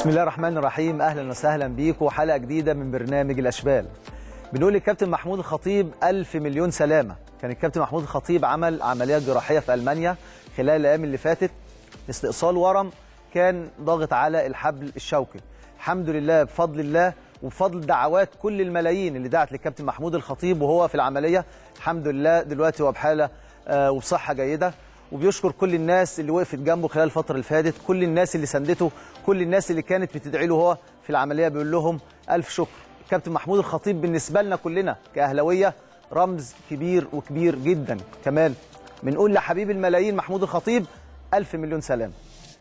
بسم الله الرحمن الرحيم اهلا وسهلا بيكم حلقه جديده من برنامج الاشبال بنقول للكابتن محمود الخطيب ألف مليون سلامه كان الكابتن محمود الخطيب عمل عمليه جراحيه في المانيا خلال الايام اللي فاتت استئصال ورم كان ضاغط على الحبل الشوكي الحمد لله بفضل الله وبفضل دعوات كل الملايين اللي دعت للكابتن محمود الخطيب وهو في العمليه الحمد لله دلوقتي هو بحاله آه، وبصحه جيده وبيشكر كل الناس اللي وقفت جنبه خلال الفتره اللي فاتت كل الناس اللي ساندته كل الناس اللي كانت بتدعي له هو في العمليه بيقول لهم الف شكر الكابتن محمود الخطيب بالنسبه لنا كلنا كاهلاويه رمز كبير وكبير جدا كمان بنقول لحبيب الملايين محمود الخطيب الف مليون سلام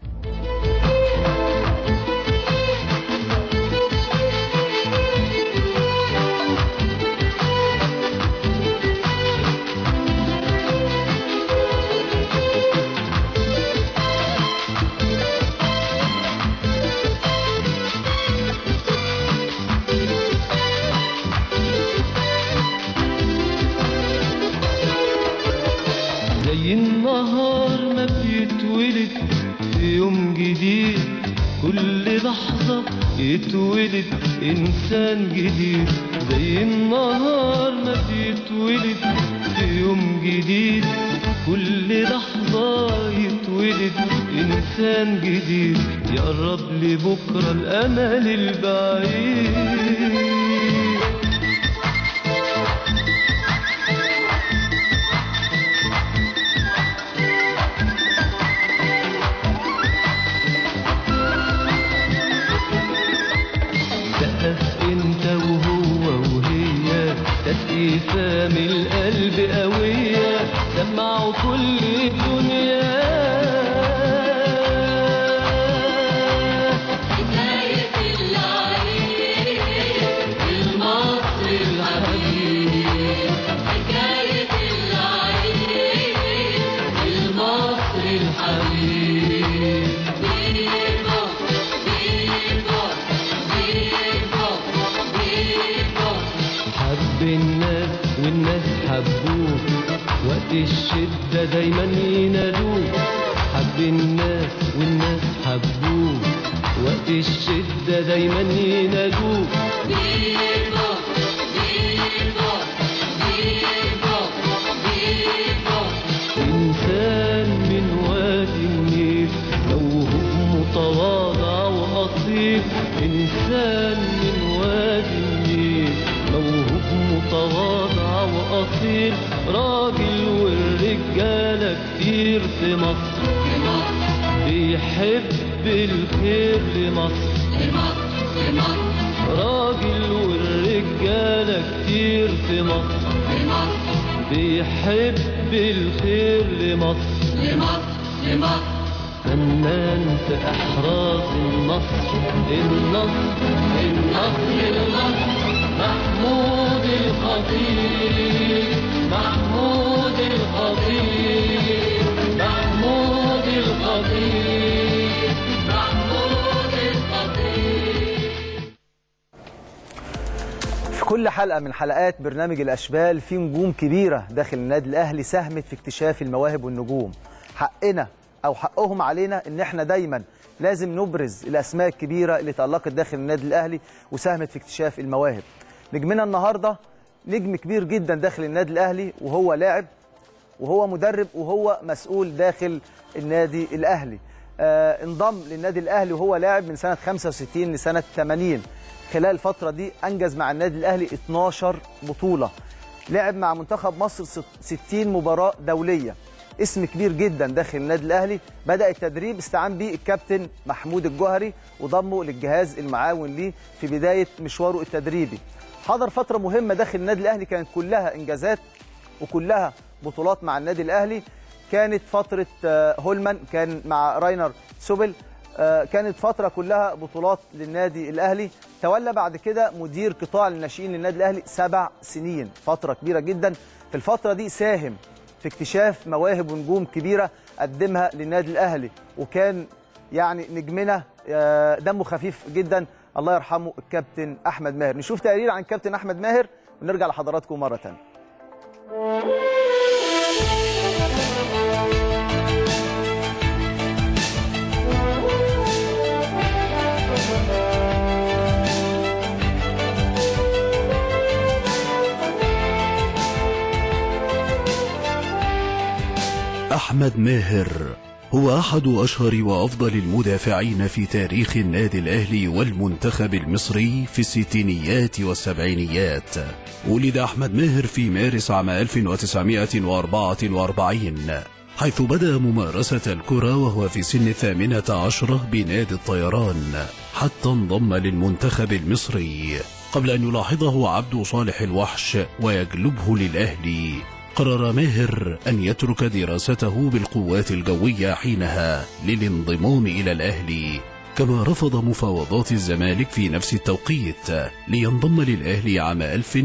زي النهار ما بيتولد في يوم جديد كل لحظة يتولد إنسان جديد زي النهار ما بيتولد في يوم جديد كل لحظة يتولد إنسان جديد يقرب لبكرة الأمل البعيد سقف انت وهو وهي تسقيفة من القلب قوية سمعوا كل الدنيا حكاية العيد المصري الحبيب حكاية العيد المصري الحبيب بيبو بيبو بيبو بيبو حب الناس والناس حبوه وقت الشدة دايما ينادوه حب الناس والناس حبوه وقت الشدة دايما ينادوه بيبو بيبو بيبو بيبو إنسان من وادي النيل موهوب متواضع وأصيل إنسان من وادي النيل موهوب متواضع وأصيل راجل والرجالة كتير في مصر بيحب الخير لمصر راجل والرجالة كتير في مصر بيحب الخير لمصر فنان في إحراز النصر النصر النصر النصر محمود الخطيب محمود الخطيب محمود الخطيب محمود الخطيب في كل حلقه من حلقات برنامج الاشبال في نجوم كبيره داخل النادي الاهلي ساهمت في اكتشاف المواهب والنجوم حقنا او حقهم علينا ان احنا دايما لازم نبرز الاسماء الكبيره اللي تالقت داخل النادي الاهلي وساهمت في اكتشاف المواهب نجمنا النهارده نجم كبير جدا داخل النادي الاهلي وهو لاعب وهو مدرب وهو مسؤول داخل النادي الاهلي آه انضم للنادي الاهلي وهو لاعب من سنه 65 لسنه 80 خلال الفتره دي انجز مع النادي الاهلي 12 بطوله لعب مع منتخب مصر ست- 60 مباراه دوليه اسم كبير جدا داخل النادي الاهلي بدا التدريب استعان بيه الكابتن محمود الجوهري وضمه للجهاز المعاون ليه في بدايه مشواره التدريبي حضر فتره مهمه داخل النادي الاهلي كانت كلها انجازات وكلها بطولات مع النادي الاهلي كانت فتره آه، هولمان كان مع راينر سوبل آه، كانت فتره كلها بطولات للنادي الاهلي تولى بعد كده مدير قطاع الناشئين للنادي الاهلي سبع سنين فتره كبيره جدا في الفتره دي ساهم في اكتشاف مواهب ونجوم كبيره قدمها للنادي الاهلي وكان يعني نجمنا آه، دمه خفيف جدا الله يرحمه الكابتن احمد ماهر نشوف تقرير عن كابتن احمد ماهر ونرجع لحضراتكم مره ثانيه أحمد ماهر هو أحد أشهر وأفضل المدافعين في تاريخ النادي الأهلي والمنتخب المصري في الستينيات والسبعينيات ولد أحمد ماهر في مارس عام 1944 حيث بدأ ممارسة الكرة وهو في سن الثامنة عشرة بنادي الطيران حتى انضم للمنتخب المصري قبل أن يلاحظه عبد صالح الوحش ويجلبه للأهلي قرر ماهر أن يترك دراسته بالقوات الجوية حينها للانضمام إلى الأهلي كما رفض مفاوضات الزمالك في نفس التوقيت لينضم للأهلي عام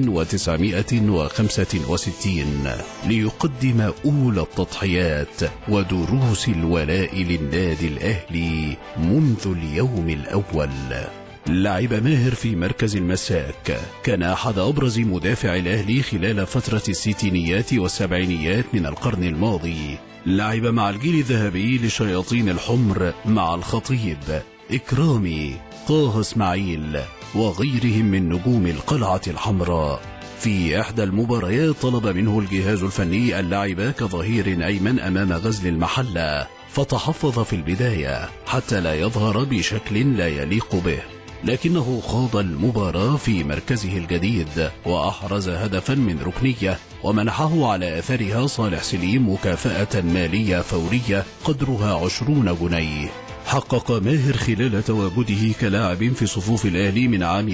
1965 ليقدم أولى التضحيات ودروس الولاء للنادي الأهلي منذ اليوم الأول لعب ماهر في مركز المساك كان أحد أبرز مدافع الأهلي خلال فترة الستينيات والسبعينيات من القرن الماضي لعب مع الجيل الذهبي للشياطين الحمر مع الخطيب إكرامي طه اسماعيل وغيرهم من نجوم القلعة الحمراء في إحدى المباريات طلب منه الجهاز الفني اللعب كظهير أيمن أمام غزل المحلة فتحفظ في البداية حتى لا يظهر بشكل لا يليق به لكنه خاض المباراة في مركزه الجديد وأحرز هدفا من ركنية ومنحه على أثرها صالح سليم مكافأة مالية فورية قدرها عشرون جنيه حقق ماهر خلال تواجده كلاعب في صفوف الأهلي من عام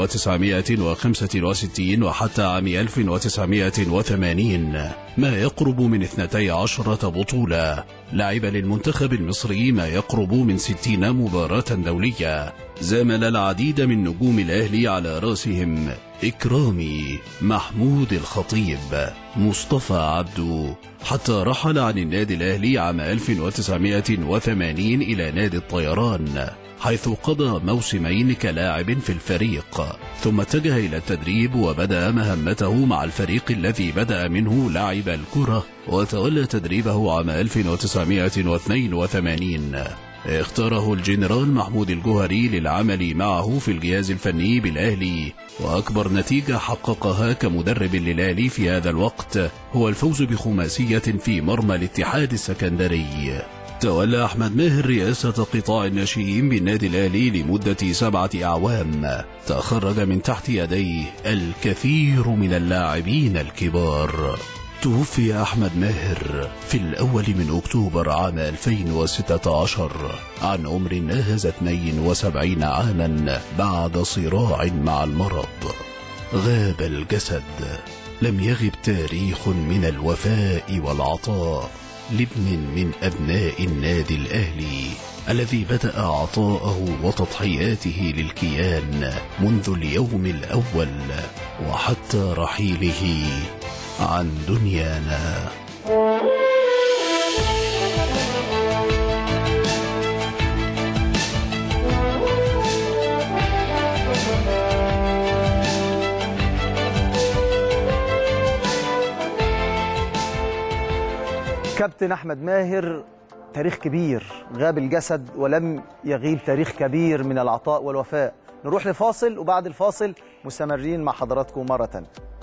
1965 وحتى عام 1980 ما يقرب من 12 بطولة لعب للمنتخب المصري ما يقرب من 60 مباراة دولية زامل العديد من نجوم الأهلي على رأسهم إكرامي محمود الخطيب مصطفى عبدو حتى رحل عن النادي الأهلي عام 1980 إلى نادي الطيران حيث قضى موسمين كلاعب في الفريق ثم اتجه إلى التدريب وبدأ مهمته مع الفريق الذي بدأ منه لعب الكرة وتولى تدريبه عام 1982 اختاره الجنرال محمود الجوهري للعمل معه في الجهاز الفني بالأهلي وأكبر نتيجة حققها كمدرب للأهلي في هذا الوقت هو الفوز بخماسية في مرمى الاتحاد السكندري تولى أحمد ماهر رئاسة قطاع الناشئين بالنادي الأهلي لمدة سبعة أعوام تخرج من تحت يديه الكثير من اللاعبين الكبار توفي أحمد ماهر في الأول من أكتوبر عام 2016 عن عمر ناهز 72 عاما بعد صراع مع المرض غاب الجسد لم يغب تاريخ من الوفاء والعطاء لابن من أبناء النادي الأهلي الذي بدأ عطاءه وتضحياته للكيان منذ اليوم الأول وحتى رحيله عن دنيانا كابتن احمد ماهر تاريخ كبير غاب الجسد ولم يغيب تاريخ كبير من العطاء والوفاء نروح لفاصل وبعد الفاصل مستمرين مع حضراتكم مره تانية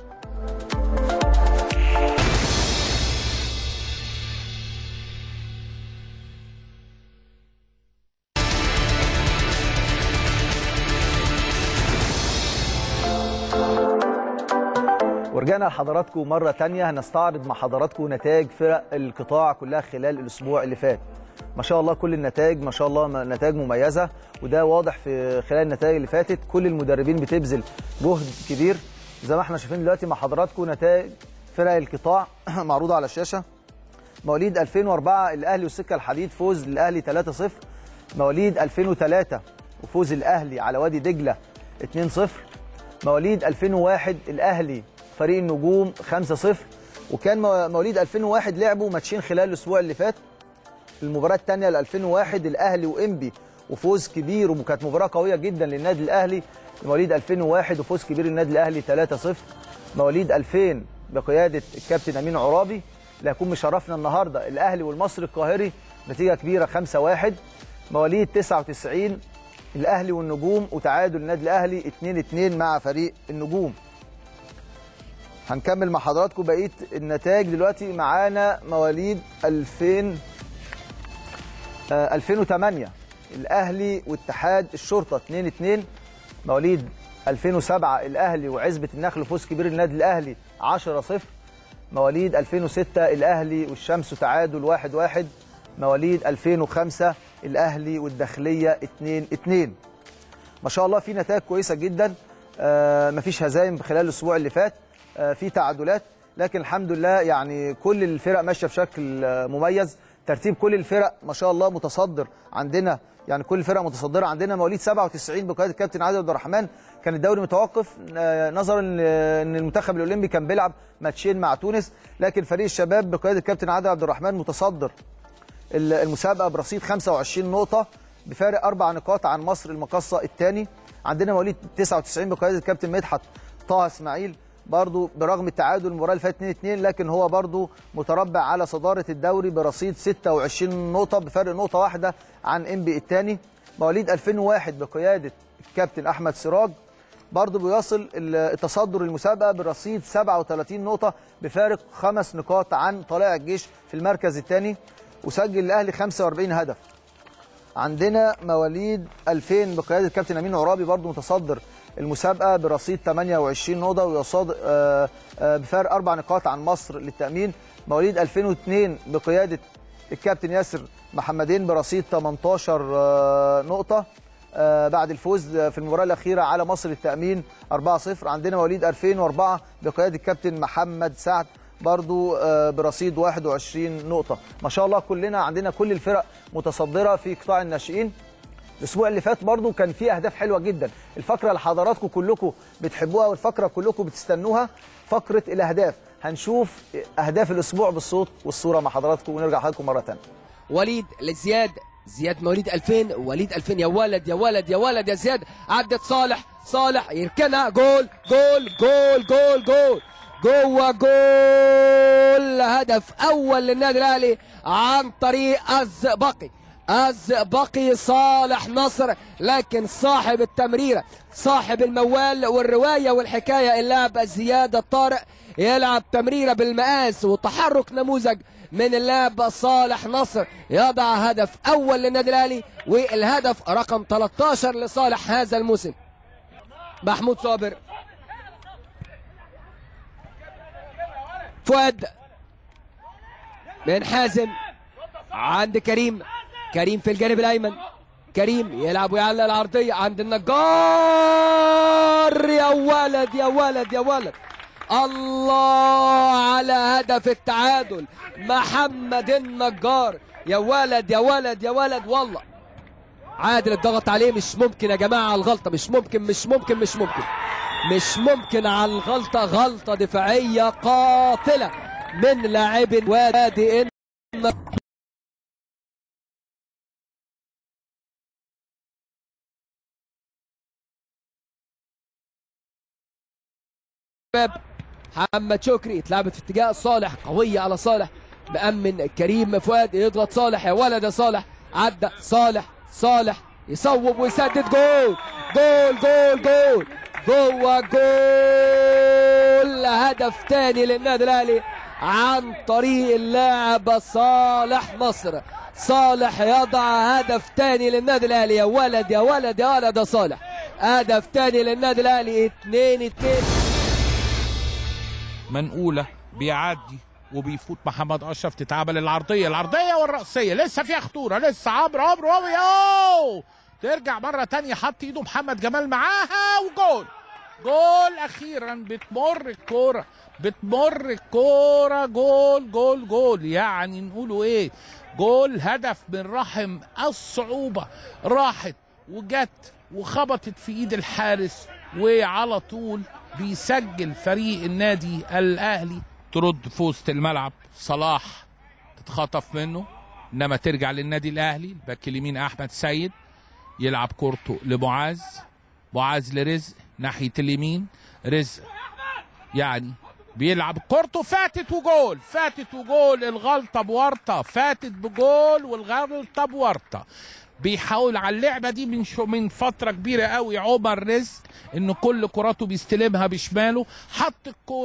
ورجعنا لحضراتكم مرة تانية هنستعرض مع حضراتكم نتائج فرق القطاع كلها خلال الأسبوع اللي فات ما شاء الله كل النتائج ما شاء الله نتائج مميزة وده واضح في خلال النتائج اللي فاتت كل المدربين بتبذل جهد كبير زي ما احنا شايفين دلوقتي مع حضراتكم نتائج فرق القطاع معروضة على الشاشة مواليد 2004 الأهلي والسكة الحديد فوز للأهلي 3-0 مواليد 2003 وفوز الأهلي على وادي دجلة 2-0 مواليد 2001 الأهلي فريق النجوم 5-0 وكان مو- مواليد 2001 لعبوا ماتشين خلال الاسبوع اللي فات المباراه الثانيه ل 2001 الاهلي وانبي وفوز كبير وكانت مباراه قويه جدا للنادي الاهلي مواليد 2001 وفوز كبير للنادي الاهلي 3-0 مواليد 2000 بقياده الكابتن امين عرابي اللي هيكون مشرفنا النهارده الاهلي والمصري القاهري نتيجه كبيره 5-1 مواليد 99 الاهلي والنجوم وتعادل النادي الاهلي 2-2 مع فريق النجوم هنكمل مع حضراتكم بقيه النتائج دلوقتي معانا مواليد 2000 آه 2008 الاهلي واتحاد الشرطه 2 2 مواليد 2007 الاهلي وعزبه النخل فوز كبير النادي الاهلي 10 0 مواليد 2006 الاهلي والشمس تعادل 1 1 مواليد 2005 الاهلي والداخليه 2 2 ما شاء الله في نتائج كويسه جدا آه مفيش هزايم خلال الاسبوع اللي فات آه في تعادلات لكن الحمد لله يعني كل الفرق ماشيه بشكل آه مميز ترتيب كل الفرق ما شاء الله متصدر عندنا يعني كل الفرق متصدره عندنا مواليد 97 بقياده الكابتن عادل عبد الرحمن كان الدوري متوقف آه، نظرا ل- ان المنتخب الاولمبي كان بيلعب ماتشين مع تونس لكن فريق الشباب بقياده الكابتن عادل عبد الرحمن متصدر ال- المسابقه برصيد 25 نقطه بفارق اربع نقاط عن مصر المقصه الثاني عندنا مواليد 99 بقياده الكابتن مدحت طه اسماعيل برضو برغم التعادل المباراه اللي فاتت 2 2 لكن هو برضو متربع على صداره الدوري برصيد 26 نقطه بفرق نقطه واحده عن انبي الثاني مواليد 2001 بقياده الكابتن احمد سراج برضه بيصل التصدر المسابقه برصيد 37 نقطه بفارق خمس نقاط عن طلائع الجيش في المركز الثاني وسجل الاهلي 45 هدف عندنا مواليد 2000 بقياده الكابتن امين عرابي برضه متصدر المسابقه برصيد 28 نقطه ويصاد آه، آه، بفارق اربع نقاط عن مصر للتامين مواليد 2002 بقياده الكابتن ياسر محمدين برصيد 18 آه، نقطه آه، بعد الفوز في المباراه الاخيره على مصر للتامين 4-0 عندنا مواليد 2004 بقياده الكابتن محمد سعد برضو آه، برصيد 21 نقطه ما شاء الله كلنا عندنا كل الفرق متصدره في قطاع الناشئين الاسبوع اللي فات برضو كان فيه اهداف حلوه جدا الفقره اللي حضراتكم كلكم بتحبوها والفقره كلكم بتستنوها فقره الاهداف هنشوف اهداف الاسبوع بالصوت والصوره مع حضراتكم ونرجع لحضراتكم مره ثانيه وليد لزياد زياد مواليد 2000 وليد 2000 يا ولد يا ولد يا ولد يا زياد عدت صالح صالح يركنها جول جول جول جول جول جوه جول هدف اول للنادي الاهلي عن طريق الزئبقي الزئبقي صالح نصر لكن صاحب التمريره صاحب الموال والروايه والحكايه اللاعب زياد الطارق يلعب تمريره بالمقاس وتحرك نموذج من اللاعب صالح نصر يضع هدف اول للنادي الاهلي والهدف رقم 13 لصالح هذا الموسم محمود صابر فؤاد من حازم عند كريم كريم في الجانب الايمن كريم يلعب ويعلق العرضيه عند النجار يا ولد يا ولد يا ولد الله على هدف التعادل محمد النجار يا ولد يا ولد يا ولد والله عادل الضغط عليه مش ممكن يا جماعه على الغلطه مش ممكن مش ممكن مش ممكن مش ممكن على الغلطه غلطه دفاعيه قاتله من لاعب وادي النجار شباب محمد شكري اتلعبت في اتجاه صالح قوية على صالح مأمن كريم فؤاد يضغط صالح يا ولد يا صالح عدى صالح صالح يصوب ويسدد جول جول جول جول جوه جول هدف تاني للنادي الاهلي عن طريق اللاعب صالح نصر صالح يضع هدف تاني للنادي الاهلي يا ولد يا ولد يا ولد يا صالح هدف تاني للنادي الاهلي 2 2 منقوله بيعدي وبيفوت محمد اشرف تتعمل العرضيه العرضيه والراسيه لسه فيها خطوره لسه عمرو عمرو عمرو يوه ترجع مره تانية حط ايده محمد جمال معاها وجول جول اخيرا بتمر الكوره بتمر الكوره جول جول جول يعني نقوله ايه جول هدف من رحم الصعوبه راحت وجت وخبطت في ايد الحارس وعلى طول بيسجل فريق النادي الاهلي ترد في وسط الملعب صلاح تتخطف منه انما ترجع للنادي الاهلي الباك اليمين احمد سيد يلعب كورته لمعاذ معاذ لرزق ناحيه اليمين رزق يعني بيلعب كورته فاتت وجول فاتت وجول الغلطه بورطه فاتت بجول والغلطه بورطه بيحاول على اللعبه دي من شو من فتره كبيره قوي عمر رزق ان كل كراته بيستلمها بشماله حط الكوره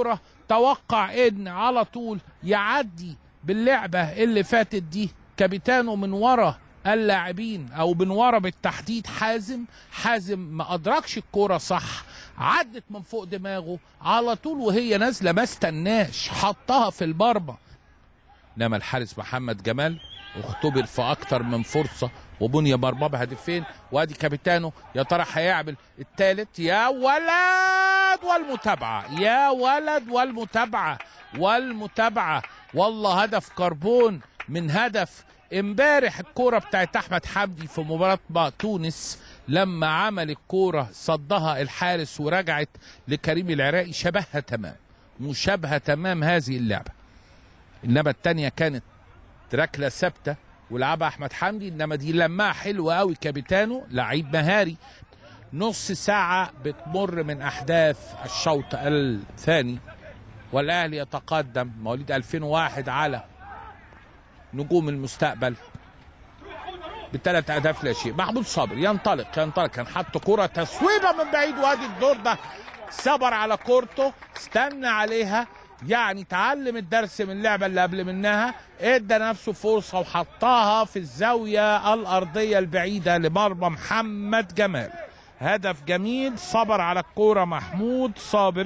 توقع ان على طول يعدي باللعبه اللي فاتت دي كابيتانو من ورا اللاعبين او من ورا بالتحديد حازم حازم ما ادركش الكوره صح عدت من فوق دماغه على طول وهي نازله ما استناش حطها في المرمى انما الحارس محمد جمال اختبر في اكتر من فرصه وبني مرمى بهدفين وادي كابيتانو يا ترى هيعمل الثالث يا ولد والمتابعه يا ولد والمتابعه والمتابعه والله هدف كربون من هدف امبارح الكوره بتاعت احمد حمدي في مباراه مع تونس لما عمل الكوره صدها الحارس ورجعت لكريم العراقي شبهها تمام مشابهه تمام هذه اللعبه انما الثانيه كانت ركله ثابته ولعبها احمد حمدي انما دي لمها حلوه قوي كابيتانو لعيب مهاري نص ساعه بتمر من احداث الشوط الثاني والاهلي يتقدم مواليد 2001 على نجوم المستقبل بثلاث اهداف لا شيء محمود صابر ينطلق ينطلق كان حط كره تسويبه من بعيد وادي الدور ده صبر على كورته استنى عليها يعني تعلم الدرس من اللعبه اللي قبل منها ادى نفسه فرصه وحطها في الزاويه الارضيه البعيده لمرمى محمد جمال هدف جميل صبر على الكوره محمود صابر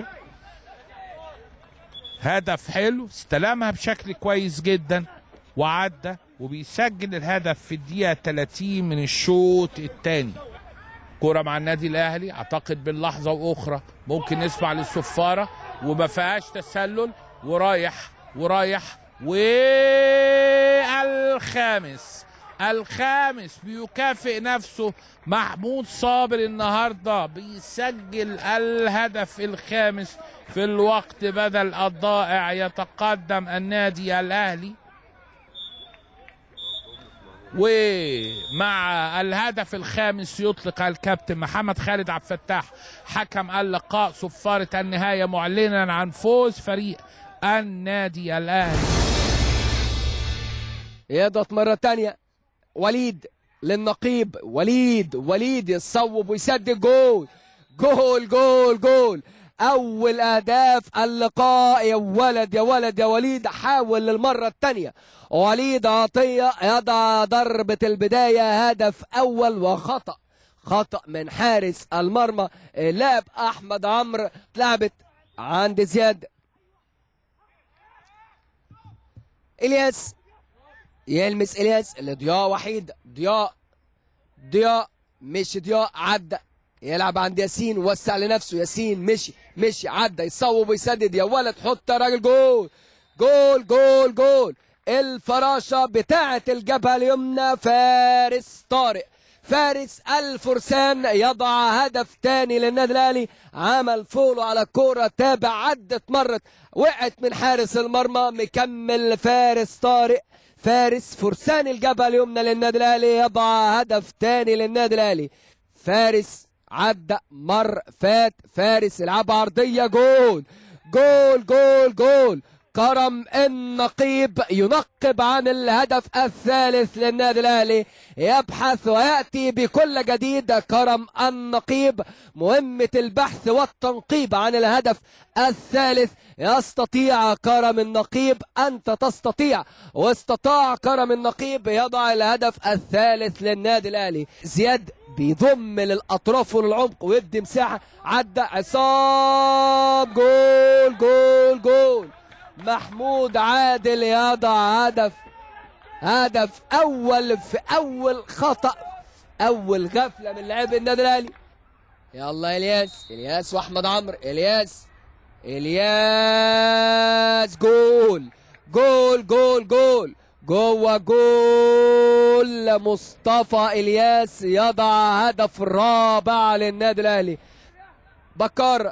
هدف حلو استلمها بشكل كويس جدا وعدى وبيسجل الهدف في الدقيقة 30 من الشوط الثاني كرة مع النادي الأهلي أعتقد باللحظة وأخرى ممكن نسمع للصفارة وما فيهاش تسلل ورايح ورايح والخامس الخامس بيكافئ نفسه محمود صابر النهارده بيسجل الهدف الخامس في الوقت بدل الضائع يتقدم النادي الاهلي ومع الهدف الخامس يطلق الكابتن محمد خالد عبد الفتاح حكم اللقاء صفارة النهاية معلنا عن فوز فريق النادي الأهلي يضغط مرة تانية وليد للنقيب وليد وليد يصوب ويسدد جول جول جول جول اول اهداف اللقاء يا ولد يا ولد يا وليد حاول للمره الثانيه وليد عطيه يضع ضربه البدايه هدف اول وخطا خطا من حارس المرمى لاعب احمد عمرو اتلعبت عند زياد الياس يلمس الياس لضياء وحيد ضياء ضياء مش ضياء عدى يلعب عند ياسين وسع لنفسه ياسين مشي مشي عدى يصوب ويسدد يا ولد حط يا راجل جول جول جول جول الفراشة بتاعة الجبهة اليمنى فارس طارق فارس الفرسان يضع هدف تاني للنادي الاهلي عمل فولو على الكوره تابع عدت مرت وقعت من حارس المرمى مكمل فارس طارق فارس فرسان الجبهه اليمنى للنادي الاهلي يضع هدف تاني للنادي الاهلي فارس عدى مر فات فارس يلعب عرضيه جول جول جول جول كرم النقيب ينقب عن الهدف الثالث للنادي الاهلي يبحث وياتي بكل جديد كرم النقيب مهمه البحث والتنقيب عن الهدف الثالث يستطيع كرم النقيب انت تستطيع واستطاع كرم النقيب يضع الهدف الثالث للنادي الاهلي زياد بيضم للاطراف وللعمق ويدي مساحه عدى عصام جول جول جول محمود عادل يضع هدف هدف اول في اول خطا اول غفله من لاعبي النادي الاهلي يلا الياس الياس واحمد عمرو الياس الياس جول جول جول جول جوه جول مصطفى الياس يضع هدف رابع للنادي الاهلي بكار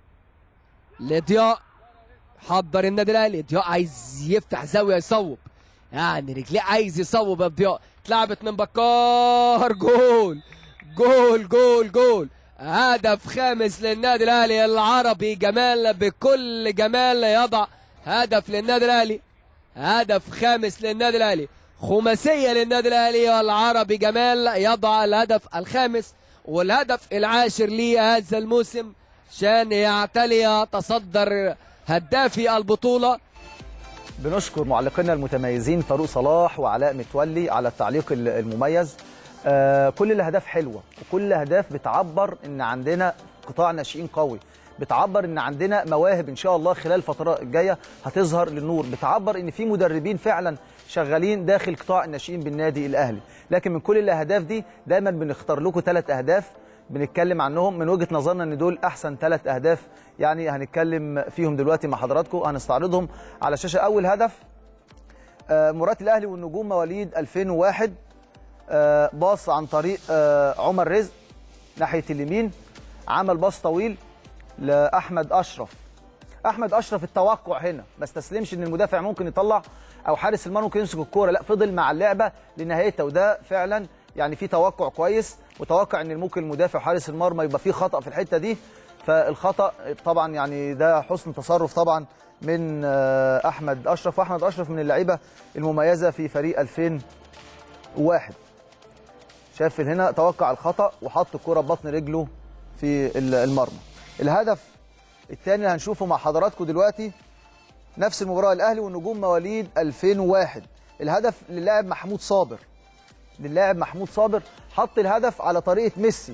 لضياء حضر النادي الاهلي ضياء عايز يفتح زاويه يصوب يعني رجليه عايز يصوب يا ضياء اتلعبت من بكار جول جول جول جول هدف خامس للنادي الاهلي العربي جمال بكل جمال يضع هدف للنادي الاهلي هدف خامس للنادي الاهلي خماسيه للنادي الاهلي والعربي جمال يضع الهدف الخامس والهدف العاشر ليه هذا الموسم عشان يعتلي يتصدر هدافي البطوله بنشكر معلقينا المتميزين فاروق صلاح وعلاء متولي على التعليق ال- المميز آه كل الاهداف حلوه وكل اهداف بتعبر ان عندنا قطاع ناشئين قوي بتعبر ان عندنا مواهب ان شاء الله خلال الفتره الجايه هتظهر للنور بتعبر ان في مدربين فعلا شغالين داخل قطاع الناشئين بالنادي الاهلي لكن من كل الاهداف دي دايما بنختار لكم ثلاث اهداف بنتكلم عنهم من وجهه نظرنا ان دول احسن ثلاث اهداف يعني هنتكلم فيهم دلوقتي مع حضراتكم هنستعرضهم على الشاشه اول هدف آه، مباراه الاهلي والنجوم مواليد 2001 آه، باص عن طريق آه، عمر رزق ناحيه اليمين عمل باص طويل لاحمد اشرف احمد اشرف التوقع هنا ما استسلمش ان المدافع ممكن يطلع او حارس المرمى ممكن يمسك الكوره لا فضل مع اللعبه لنهايتها وده فعلا يعني في توقع كويس وتوقع ان ممكن المدافع وحارس المرمى يبقى فيه خطا في الحته دي فالخطا طبعا يعني ده حسن تصرف طبعا من آه، احمد اشرف واحمد اشرف من اللعيبه المميزه في فريق 2001 شاف هنا توقع الخطا وحط الكره ببطن رجله في ال- المرمى الهدف الثاني اللي هنشوفه مع حضراتكم دلوقتي نفس المباراه الاهلي والنجوم مواليد 2001 الهدف للاعب محمود صابر للاعب محمود صابر حط الهدف على طريقه ميسي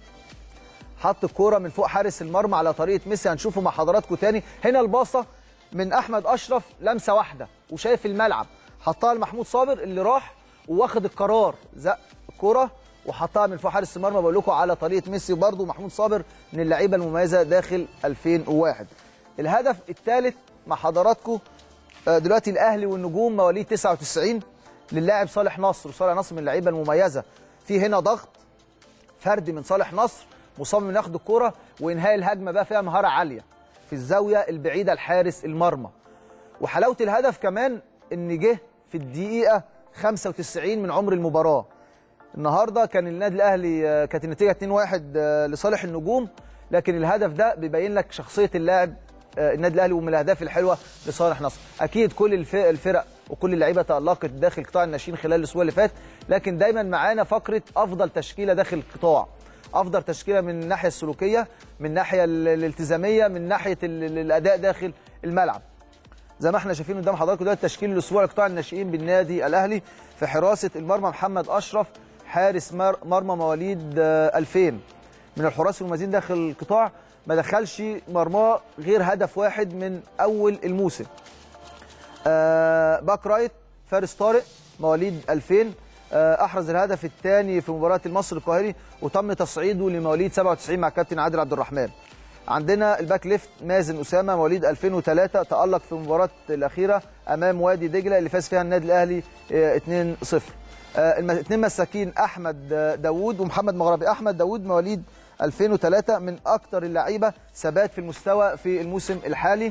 حط الكوره من فوق حارس المرمى على طريقه ميسي هنشوفه مع حضراتكم تاني هنا الباصه من احمد اشرف لمسه واحده وشايف الملعب حطها لمحمود صابر اللي راح وواخد القرار زق الكوره وحطها من فوق حارس المرمى بقول لكم على طريقه ميسي وبرده محمود صابر من اللعيبه المميزه داخل 2001 الهدف الثالث مع حضراتكم آه، دلوقتي الاهلي والنجوم مواليد 99 للاعب صالح نصر وصالح نصر من اللعيبه المميزه في هنا ضغط فردي من صالح نصر مصمم ياخد الكرة وانهاء الهجمه بقى فيها مهاره عاليه في الزاويه البعيده لحارس المرمى وحلاوه الهدف كمان ان جه في الدقيقه 95 من عمر المباراه النهارده كان النادي الاهلي آه، كانت النتيجه 2-1 آه، لصالح النجوم لكن الهدف ده بيبين لك شخصيه اللاعب آه، النادي الاهلي ومن الاهداف الحلوه لصالح نصر اكيد كل الف- الفرق وكل اللعيبه تالقت داخل قطاع الناشئين خلال الاسبوع اللي فات لكن دايما معانا فقره افضل تشكيله داخل القطاع افضل تشكيله من الناحيه السلوكيه من الناحيه ال- الالتزاميه من ناحيه ال- ال- الاداء داخل الملعب زي ما احنا شايفين قدام حضراتكم دلوقتي تشكيل الاسبوع لقطاع الناشئين بالنادي الاهلي في حراسه المرمى محمد اشرف حارس مر- مرمى مواليد آه، 2000 من الحراس المميزين داخل القطاع ما دخلش مرماه غير هدف واحد من اول الموسم آه، باك رايت فارس طارق مواليد 2000 آه، احرز الهدف الثاني في مباراه المصري القاهري وتم تصعيده لمواليد 97 مع كابتن عادل عبد الرحمن عندنا الباك ليفت مازن اسامه مواليد 2003 تالق في المباراه الاخيره امام وادي دجله اللي فاز فيها النادي الاهلي آه، 2-0 آه، الم- اثنين مساكين احمد آه، داوود ومحمد مغربي احمد داوود مواليد 2003 من اكثر اللعيبه ثبات في المستوى في الموسم الحالي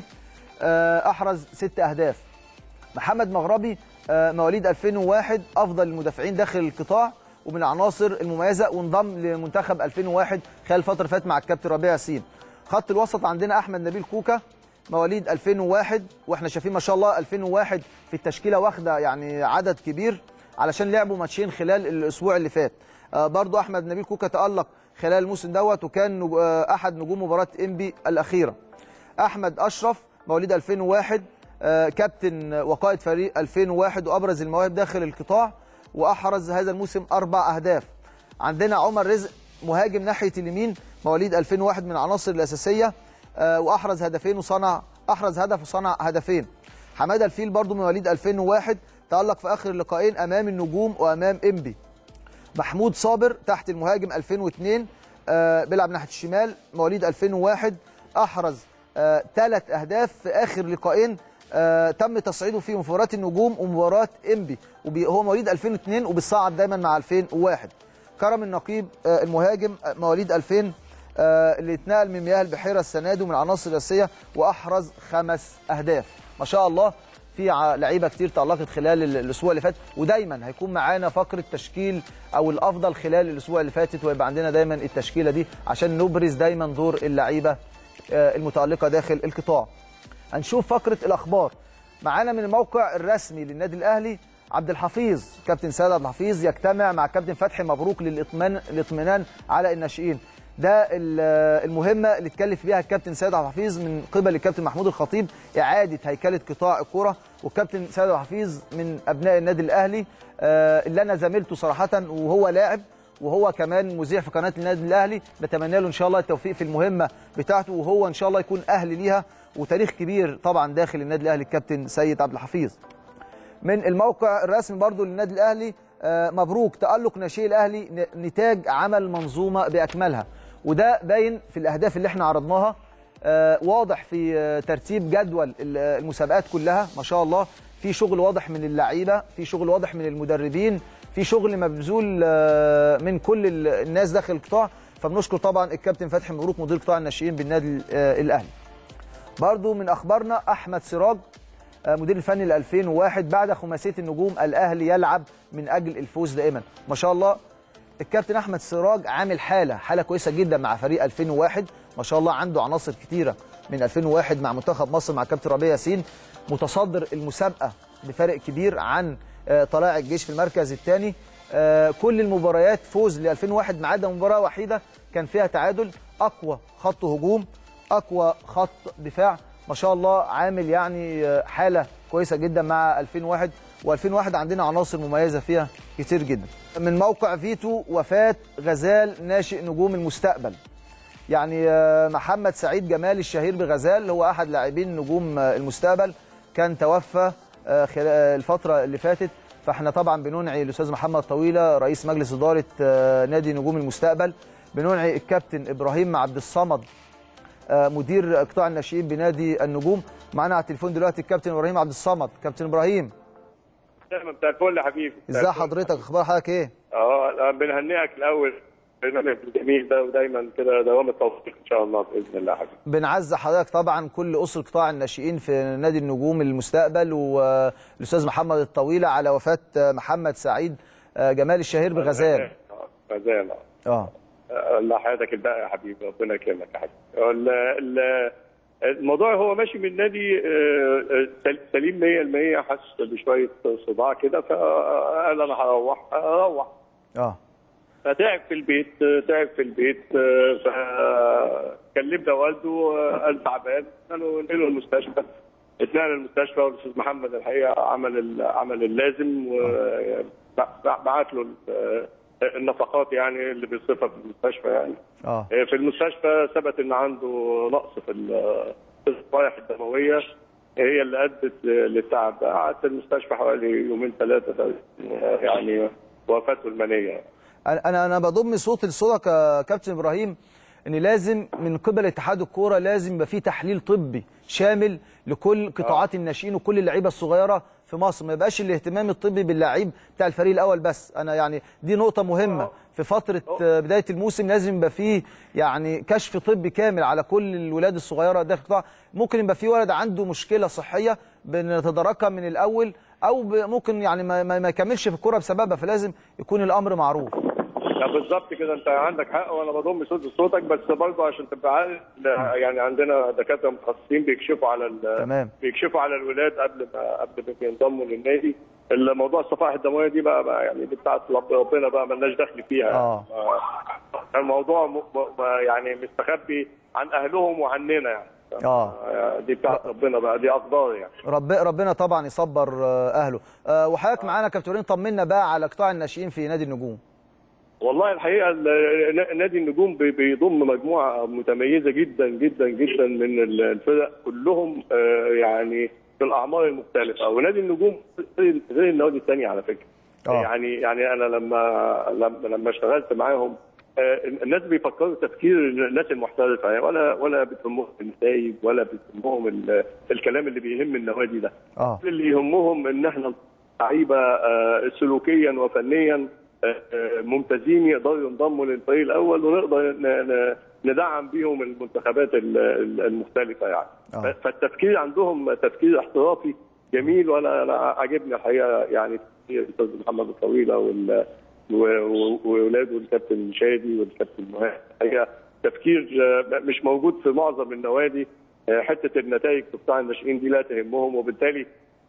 آه، احرز ست اهداف محمد مغربي آه، مواليد 2001 افضل المدافعين داخل القطاع ومن العناصر المميزه وانضم لمنتخب 2001 خلال الفتره اللي فاتت مع الكابتن ربيع ياسين خط الوسط عندنا احمد نبيل كوكا مواليد 2001 واحنا شايفين ما شاء الله 2001 في التشكيله واخده يعني عدد كبير علشان لعبوا ماتشين خلال الاسبوع اللي فات آه، برضو احمد نبيل كوكا تالق خلال الموسم دوت وكان نج- آه، احد نجوم مباراه انبي الاخيره احمد اشرف مواليد 2001 آه، كابتن وقائد فريق 2001 وابرز المواهب داخل القطاع واحرز هذا الموسم اربع اهداف عندنا عمر رزق مهاجم ناحيه اليمين مواليد 2001 من العناصر الاساسيه آه، واحرز هدفين وصنع احرز هدف وصنع هدفين حماده الفيل برضو من مواليد 2001 تالق في اخر اللقاءين امام النجوم وامام انبي محمود صابر تحت المهاجم 2002 آه بيلعب ناحيه الشمال مواليد 2001 احرز ثلاث اهداف في اخر لقاءين آه تم تصعيده في مباراه النجوم ومباراه انبي وهو مواليد 2002 وبيصعد دايما مع 2001 كرم النقيب آه المهاجم آه، مواليد 2000 آه اللي اتنقل من مياه البحيره السنه دي ومن العناصر الاساسيه واحرز خمس اهداف ما شاء الله في ع- لعيبه كتير تالقت خلال ال- الاسبوع اللي فات ودايما هيكون معانا فقره تشكيل او الافضل خلال الاسبوع اللي فاتت ويبقى عندنا دايما التشكيله دي عشان نبرز دايما دور اللعيبه آه، المتالقه داخل القطاع هنشوف فقره الاخبار معانا من الموقع الرسمي للنادي الاهلي عبد الحفيظ كابتن سيد عبد الحفيظ يجتمع مع كابتن فتحي مبروك للاطمئنان الاطمئنان على الناشئين ده ال- المهمه اللي اتكلف بيها الكابتن سيد عبد الحفيظ من قبل الكابتن محمود الخطيب اعاده هيكله قطاع الكره والكابتن سيد عبد الحفيظ من ابناء النادي الاهلي آه، اللي انا زميلته صراحه وهو لاعب وهو كمان مذيع في قناه النادي الاهلي نتمنى له ان شاء الله التوفيق في المهمه بتاعته وهو ان شاء الله يكون اهل ليها وتاريخ كبير طبعا داخل النادي الاهلي الكابتن سيد عبد الحفيظ من الموقع الرسمي برضو للنادي الاهلي آه، مبروك تالق ناشئي الاهلي ن- نتاج عمل منظومه باكملها وده باين في الاهداف اللي احنا عرضناها آه، واضح في آه، ترتيب جدول ال- آه، المسابقات كلها ما شاء الله في شغل واضح من اللعيبه في شغل واضح من المدربين في شغل مبذول آه، من كل ال- الناس داخل القطاع فبنشكر طبعا الكابتن فتحي مبروك مدير قطاع الناشئين بالنادي آه، الاهلي برضو من اخبارنا احمد سراج آه، مدير الفني ل 2001 بعد خماسيه النجوم الاهلي يلعب من اجل الفوز دائما ما شاء الله الكابتن احمد سراج عامل حاله حاله كويسه جدا مع فريق 2001 ما شاء الله عنده عناصر كتيره من 2001 مع منتخب مصر مع كابتن ربيع ياسين متصدر المسابقه بفارق كبير عن آه، طلائع الجيش في المركز الثاني كل المباريات فوز ل 2001 ما عدا مباراه وحيده كان فيها تعادل اقوى خط هجوم اقوى خط دفاع ما شاء الله عامل يعني آه، حاله كويسه جدا مع 2001 و2001 عندنا عناصر مميزه فيها كتير جدا من موقع فيتو وفاه غزال ناشئ نجوم المستقبل يعني آه، محمد سعيد جمال الشهير بغزال هو احد لاعبين نجوم آه، المستقبل كان توفى آه، خلال آه، الفتره اللي فاتت فاحنا طبعا بننعي الاستاذ محمد طويله رئيس مجلس اداره آه، نادي نجوم المستقبل بننعي الكابتن ابراهيم عبد الصمد آه، مدير قطاع الناشئين بنادي النجوم معانا على التليفون دلوقتي الكابتن ابراهيم عبد الصمد كابتن ابراهيم دايما بتاع الفل يا حبيبي بتاع ازاي الفل. حضرتك اخبار حضرتك ايه اه بنهنئك الاول برنامج الجميل ده ودايما كده دوام التوفيق ان شاء الله باذن الله يا حبيبي بنعزي حضرتك طبعا كل اسر قطاع الناشئين في نادي النجوم المستقبل والاستاذ محمد الطويله على وفاه محمد سعيد آه، جمال الشهير بغزال آه، غزال آه. اه آه، الله حياتك الباقي يا حبيبي ربنا يكرمك يا حبيبي ال- ال- الموضوع هو ماشي من نادي آه، آه، سل- سليم 100% حاسس بشويه صداع كده فقال انا هروح اروح اه فتعب في البيت تعب في البيت فكلمنا والده قال تعبان قالوا انقله المستشفى اتنقل المستشفى والاستاذ محمد الحقيقه عمل ال- عمل اللازم وبعت له ال- النفقات يعني اللي بيصرفها في المستشفى يعني اه في المستشفى ثبت ان عنده نقص في ال- في الصفائح الدمويه هي اللي ادت للتعب قعد في المستشفى حوالي يومين ثلاثه يعني وفاته المنيه انا انا أنا بضم صوت لصوتك يا كابتن ابراهيم ان لازم من قبل اتحاد الكوره لازم يبقى في تحليل طبي شامل لكل قطاعات الناشئين وكل اللعيبه الصغيره في مصر ما يبقاش الاهتمام الطبي باللعيب بتاع الفريق الاول بس انا يعني دي نقطه مهمه في فتره آه، بدايه الموسم لازم يبقى فيه يعني كشف طبي كامل على كل الولاد الصغيره داخل القطاع ممكن يبقى في ولد عنده مشكله صحيه بنتداركها من الاول او ب- ممكن يعني ما, ما ما يكملش في الكوره بسببها فلازم يكون الامر معروف لا بالظبط كده انت عندك حق وانا بضم صوت صوتك بس برضه عشان تبقى عارف لا، يعني عندنا دكاتره متخصصين بيكشفوا على ال- تمام. بيكشفوا على الولاد قبل ما قبل ما بينضموا للنادي الموضوع الصفائح الدمويه دي بقى, بقى يعني دي بتاعت رب- ربنا بقى ملناش دخل فيها آه. آه. الموضوع م... م... يعني مستخبي عن اهلهم وعننا يعني اه دي بتاعت ربنا بقى دي اقدار يعني رب ربنا طبعا يصبر آه، اهله آه، وحضرتك معانا كابتن إبراهيم، طمنا بقى على قطاع الناشئين في نادي النجوم والله الحقيقه ال- نادي النجوم بي- بيضم مجموعه متميزه جدا جدا جدا من ال- الفرق كلهم آه، يعني في الاعمار المختلفه ونادي النجوم غير غير النوادي الثانيه على فكره آه. يعني يعني انا لما لما لما اشتغلت معاهم آه، الناس بيفكروا تفكير الناس المحترفه يعني ولا ولا بتهمهم النتائج ولا بتهمهم ال- الكلام اللي بيهم النوادي ده اه كل اللي يهمهم ان احنا لعيبه آه، سلوكيا وفنيا آه، آه، ممتازين يقدروا ينضموا للفريق الاول ونقدر ن- ن- ندعم بيهم المنتخبات ال- ال- المختلفه يعني آه. ف- فالتفكير عندهم تفكير احترافي جميل وانا انا عاجبني الحقيقه يعني تفكير الاستاذ محمد الطويله وال و- و- واولاده الكابتن شادي والكابتن مهاب الحقيقه تفكير آه، مش موجود في معظم النوادي آه، حته النتائج في قطاع الناشئين دي لا تهمهم وبالتالي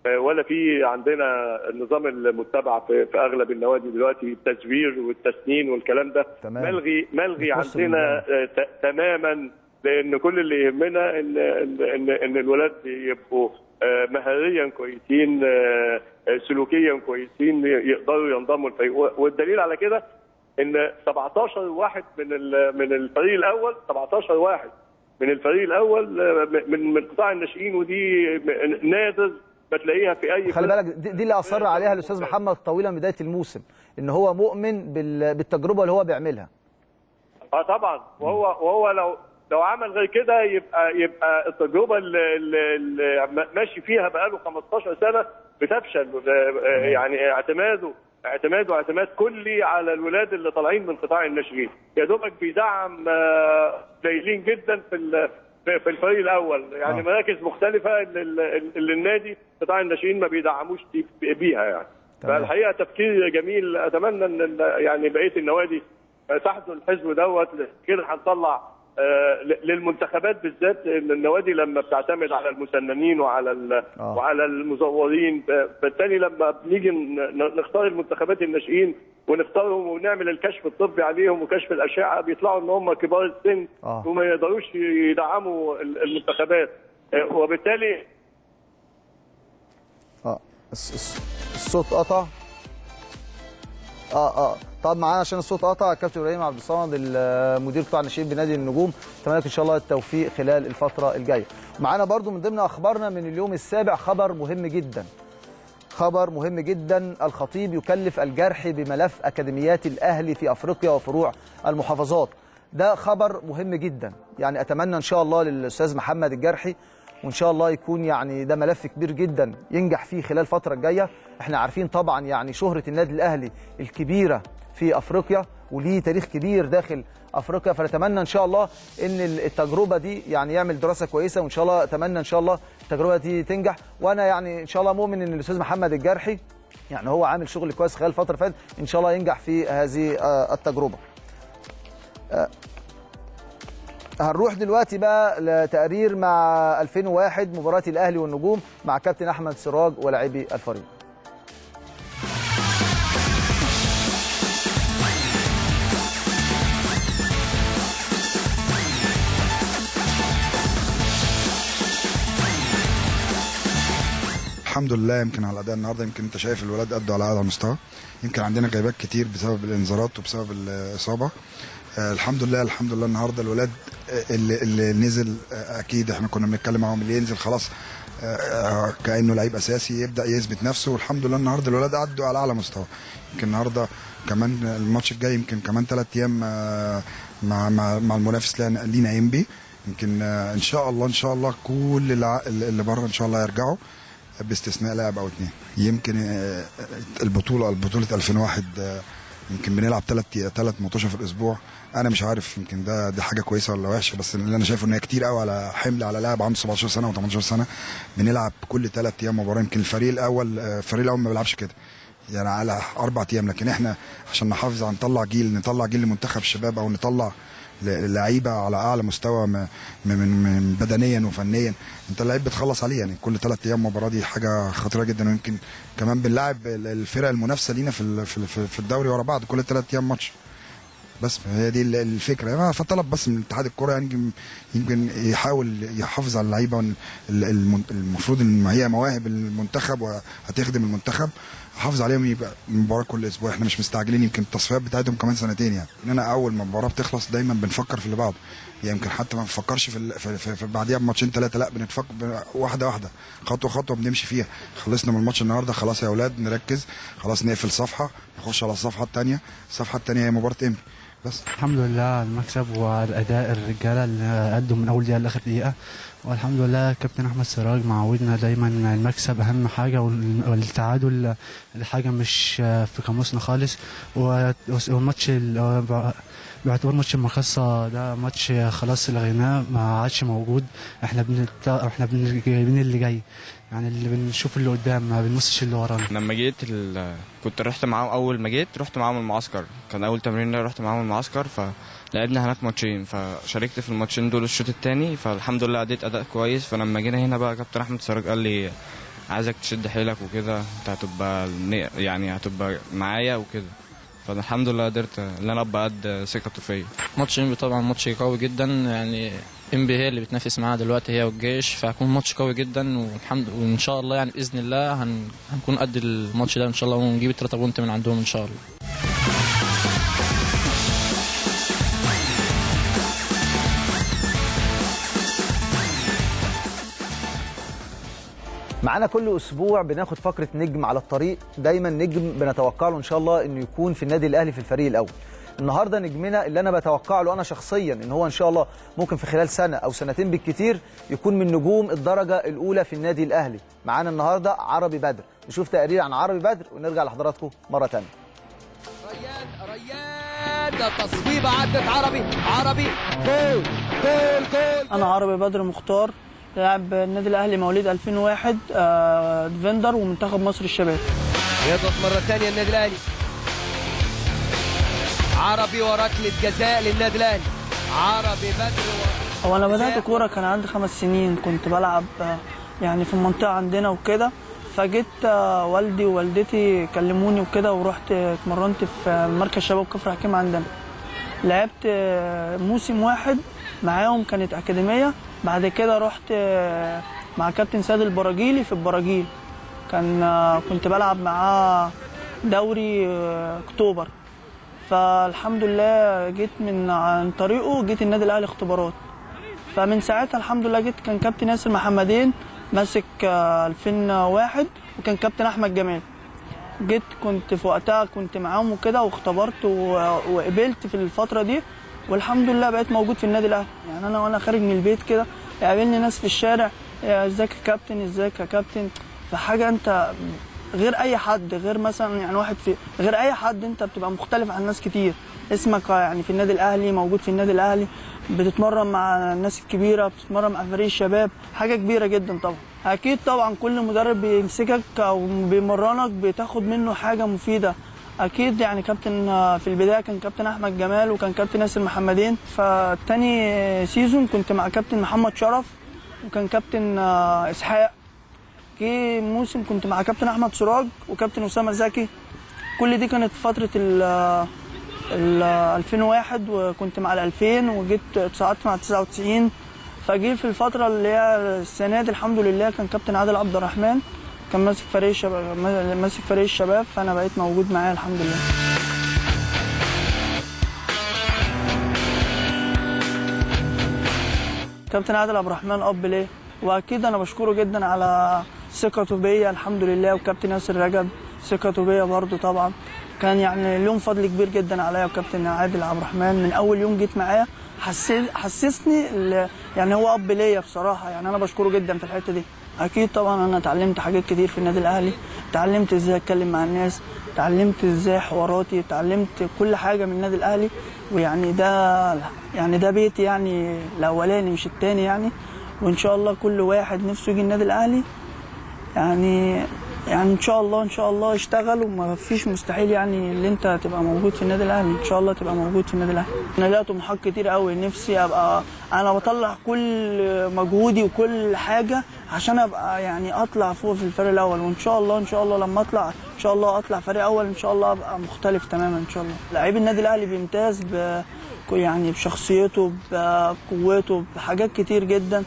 آه، ولا في عندنا النظام المتبع في, في اغلب النوادي دلوقتي التزوير والتسنين والكلام ده تمام. ملغي ملغي بتبص عندنا آه، ت- تماما لان كل اللي يهمنا ان ان ان, إن الولاد يبقوا آه، مهاريا كويسين آه، آه، سلوكيا كويسين يقدروا ينضموا الفريق والدليل على كده ان 17 واحد من ال- من الفريق الاول 17 واحد من الفريق الاول آه، من من قطاع الناشئين ودي م- نادر ما تلاقيها في اي خلي فرق. بالك دي, دي اللي اصر عليها الاستاذ محمد طويله من بدايه الموسم ان هو مؤمن بال- بالتجربه اللي هو بيعملها اه طبعا وهو وهو لو لو عمل غير كده يبقى يبقى التجربه اللي, اللي, اللي ماشي فيها بقاله 15 سنه بتفشل آه، آه، يعني اعتماده اعتماده اعتماد كلي على الولاد اللي طالعين من قطاع الناشئين يا دوبك بيدعم آه، قليلين جدا في ال- في في الفريق الاول يعني آه. مراكز مختلفه اللي, اللي اللي النادي قطاع الناشئين ما بيدعموش دي- بيها يعني تمام. فالحقيقه تفكير جميل اتمنى ان ال- يعني بقيه النوادي تحت الحزب دوت كده هنطلع آه، ل- للمنتخبات بالذات إن النوادي لما بتعتمد على المسننين وعلى ال- آه. وعلى المزورين ف- فبالتالي لما بنيجي ن- نختار المنتخبات الناشئين ونختارهم ونعمل الكشف الطبي عليهم وكشف الاشعه بيطلعوا ان هم كبار السن آه. وما يقدروش يدعموا ال- المنتخبات آه، وبالتالي اه الس- الس- الصوت قطع اه اه طب معانا عشان الصوت قطع كابتن ابراهيم عبد الصمد المدير قطاع الناشئين بنادي النجوم اتمنى لك ان شاء الله التوفيق خلال الفتره الجايه معانا برضو من ضمن اخبارنا من اليوم السابع خبر مهم جدا خبر مهم جدا الخطيب يكلف الجرح بملف اكاديميات الاهلي في افريقيا وفروع المحافظات ده خبر مهم جدا يعني اتمنى ان شاء الله للاستاذ محمد الجرحي وان شاء الله يكون يعني ده ملف كبير جدا ينجح فيه خلال الفتره الجايه احنا عارفين طبعا يعني شهره النادي الاهلي الكبيره في افريقيا وليه تاريخ كبير داخل افريقيا فنتمنى ان شاء الله ان التجربه دي يعني يعمل دراسه كويسه وان شاء الله اتمنى ان شاء الله التجربه دي تنجح وانا يعني ان شاء الله مؤمن ان الاستاذ محمد الجرحي يعني هو عامل شغل كويس خلال الفتره اللي فاتت ان شاء الله ينجح في هذه آه، التجربه آه، هنروح دلوقتي بقى لتقرير مع 2001 مباراه الاهلي والنجوم مع كابتن احمد سراج ولاعبي الفريق الحمد لله يمكن على الاداء النهارده يمكن انت شايف الولاد ادوا على اعلى مستوى يمكن عندنا غيابات كتير بسبب الانذارات وبسبب الاصابه آه الحمد لله الحمد لله النهارده الولاد آه، اللي, اللي نزل آه اكيد احنا كنا بنتكلم معاهم اللي ينزل خلاص آه، آه كانه لعيب اساسي يبدا يثبت نفسه والحمد لله النهارده الولاد ادوا على اعلى مستوى يمكن النهارده كمان الماتش الجاي يمكن كمان ثلاث ايام آه، مع مع, مع المنافس لنا لينا انبي يمكن آه، ان شاء الله ان شاء الله كل الع- اللي بره ان شاء الله يرجعوا باستثناء لاعب او اثنين يمكن آه، البطوله البطوله 2001 آه، يمكن بنلعب ثلاث ثلاث ماتشات في الاسبوع انا مش عارف يمكن ده دي حاجه كويسه ولا وحشه بس اللي انا شايفه ان هي كتير قوي على حمل على لاعب عنده 17 سنه و18 سنه بنلعب كل ثلاث ايام مباراه يمكن الفريق الاول آه، الفريق الاول ما بيلعبش كده يعني على اربع ايام لكن احنا عشان نحافظ على نطلع جيل نطلع جيل لمنتخب الشباب او نطلع ل- لعيبه على اعلى مستوى م- م- من, من بدنيا وفنيا انت اللعيب بتخلص عليه يعني كل ثلاث ايام مباراه دي حاجه خطيره جدا ويمكن كمان بنلاعب ال- الفرق المنافسه لينا في ال- في ال- في الدوري ورا بعض كل ثلاث ايام ماتش بس هي دي ال- الفكره فطلب بس من اتحاد الكره يعني يمكن- يمكن يحاول يحافظ على اللعيبه وال- ال- الم- المفروض ان هي مواهب المنتخب وهتخدم المنتخب حافظ عليهم يبقى مباراه كل اسبوع احنا مش مستعجلين يمكن التصفيات بتاعتهم كمان سنتين يعني اننا اول ما المباراه بتخلص دايما بنفكر في اللي بعده يعني يمكن حتى ما بنفكرش في, ال- في, في, في بعديها بماتشين ثلاثه لا بنتفكر ب- واحده واحده خطوه خطوه بنمشي فيها خلصنا من الماتش النهارده خلاص يا اولاد نركز خلاص نقفل صفحه نخش على الصفحه الثانيه الصفحه الثانيه هي مباراه امبي بس الحمد لله على المكسب والاداء الرجاله اللي قدوا من اول دقيقه لاخر دقيقه والحمد لله كابتن احمد سراج معودنا دايما المكسب اهم حاجه وال- والتعادل الحاجه مش في قاموسنا خالص و- والماتش ال- باعتبار ماتش المقصة ده ماتش خلاص لغيناه ما عادش موجود احنا بنت... احنا بن- جايبين اللي جاي يعني اللي بنشوف اللي قدام ما بنبصش اللي ورانا لما جيت ال... كنت رحت معاهم اول ما جيت رحت معاهم المعسكر كان اول تمرين ليا رحت معاهم المعسكر فلعبنا هناك ماتشين فشاركت في الماتشين دول الشوط الثاني فالحمد لله اديت اداء كويس فلما جينا هنا بقى كابتن احمد سراج قال لي عايزك تشد حيلك وكده انت هتبقى ن- يعني هتبقى معايا وكده فالحمد لله قدرت ان انا ابقى قد ثقته فيا ماتش انبي طبعا ماتش قوي جدا يعني انبي هي اللي بتنافس معاها دلوقتي هي والجيش فهيكون ماتش قوي جدا والحمد وان شاء الله يعني باذن الله هن... هنكون قد الماتش ده ان شاء الله ونجيب الثلاثه بونت من عندهم ان شاء الله معانا كل اسبوع بناخد فقره نجم على الطريق دايما نجم بنتوقع له ان شاء الله انه يكون في النادي الاهلي في الفريق الاول النهارده نجمنا اللي انا بتوقع له انا شخصيا ان هو ان شاء الله ممكن في خلال سنه او سنتين بالكتير يكون من نجوم الدرجه الاولى في النادي الاهلي معانا النهارده عربي بدر نشوف تقرير عن عربي بدر ونرجع لحضراتكم مره ثانيه ريان ريان ده تصويبه عدت عربي عربي جول جول جول انا عربي بدر مختار لاعب النادي الاهلي مواليد 2001 آه، ديفندر ومنتخب مصر الشباب يضغط مرة ثانية النادي الأهلي عربي وركلة جزاء للنادي الأهلي عربي بدر و... هو انا بدات كوره كان عندي خمس سنين كنت بلعب آه، يعني في المنطقه عندنا وكده فجيت آه، والدي ووالدتي كلموني وكده ورحت آه، اتمرنت في آه، مركز شباب كفر حكيم عندنا لعبت آه، موسم واحد معاهم كانت اكاديميه بعد كده رحت آه، مع كابتن سيد البراجيلي في البراجيل كان آه، كنت بلعب معاه دوري آه، اكتوبر فالحمد لله جيت من عن طريقه جيت النادي الاهلي اختبارات فمن ساعتها الحمد لله جيت كان كابتن ياسر محمدين ماسك آه، 2001 وكان كابتن احمد جمال جيت كنت في وقتها كنت معاهم وكده واختبرت و- وقبلت في الفتره دي والحمد لله بقيت موجود في النادي الاهلي يعني انا وانا خارج من البيت كده يقابلني ناس في الشارع يا ازيك يا كابتن ازيك يا كابتن فحاجه انت غير اي حد غير مثلا يعني واحد في غير اي حد انت بتبقى مختلف عن ناس كتير اسمك يعني في النادي الاهلي موجود في النادي الاهلي بتتمرن مع الناس الكبيره بتتمرن مع فريق الشباب حاجه كبيره جدا طبعا اكيد طبعا كل مدرب بيمسكك او بيمرنك بتاخد منه حاجه مفيده اكيد يعني كابتن آه، في البدايه كان كابتن احمد جمال وكان كابتن ياسر محمدين فتاني سيزون كنت مع كابتن محمد شرف وكان كابتن آه، اسحاق جه موسم كنت مع كابتن احمد سراج وكابتن اسامه زكي كل دي كانت في فتره ال ال 2001 وكنت مع ال 2000 وجيت اتصعدت مع 99 فجه في الفتره اللي هي السنه دي الحمد لله كان كابتن عادل عبد الرحمن كان ماسك فريق الشباب ماسك فريق الشباب فانا بقيت موجود معاه الحمد لله كابتن عادل عبد الرحمن اب ليه واكيد انا بشكره جدا على ثقته بيا الحمد لله وكابتن ياسر رجب ثقته بيا برضه طبعا كان يعني لهم فضل كبير جدا عليا وكابتن عادل عبد الرحمن من اول يوم جيت معاه حسس حسسني ال- يعني هو اب ليا بصراحه يعني انا بشكره جدا في الحته دي اكيد طبعا انا اتعلمت حاجات كتير في النادي الاهلي اتعلمت ازاي اتكلم مع الناس اتعلمت ازاي حواراتي اتعلمت كل حاجه من النادي الاهلي ويعني ده يعني ده بيتي يعني الاولاني مش التاني يعني وان شاء الله كل واحد نفسه يجي النادي الاهلي يعني يعني ان شاء الله ان شاء الله اشتغل وما فيش مستحيل يعني اللي انت تبقى موجود في النادي الاهلي ان شاء الله تبقى موجود في النادي الاهلي انا ليا طموحات كتير قوي نفسي ابقى انا بطلع كل مجهودي وكل حاجه عشان ابقى يعني اطلع فوق في الفريق الاول وان شاء الله ان شاء الله لما اطلع ان شاء الله اطلع فريق اول ان شاء الله ابقى مختلف تماما ان شاء الله لعيب النادي الاهلي بيمتاز ب يعني بشخصيته بقوته بحاجات كتير جدا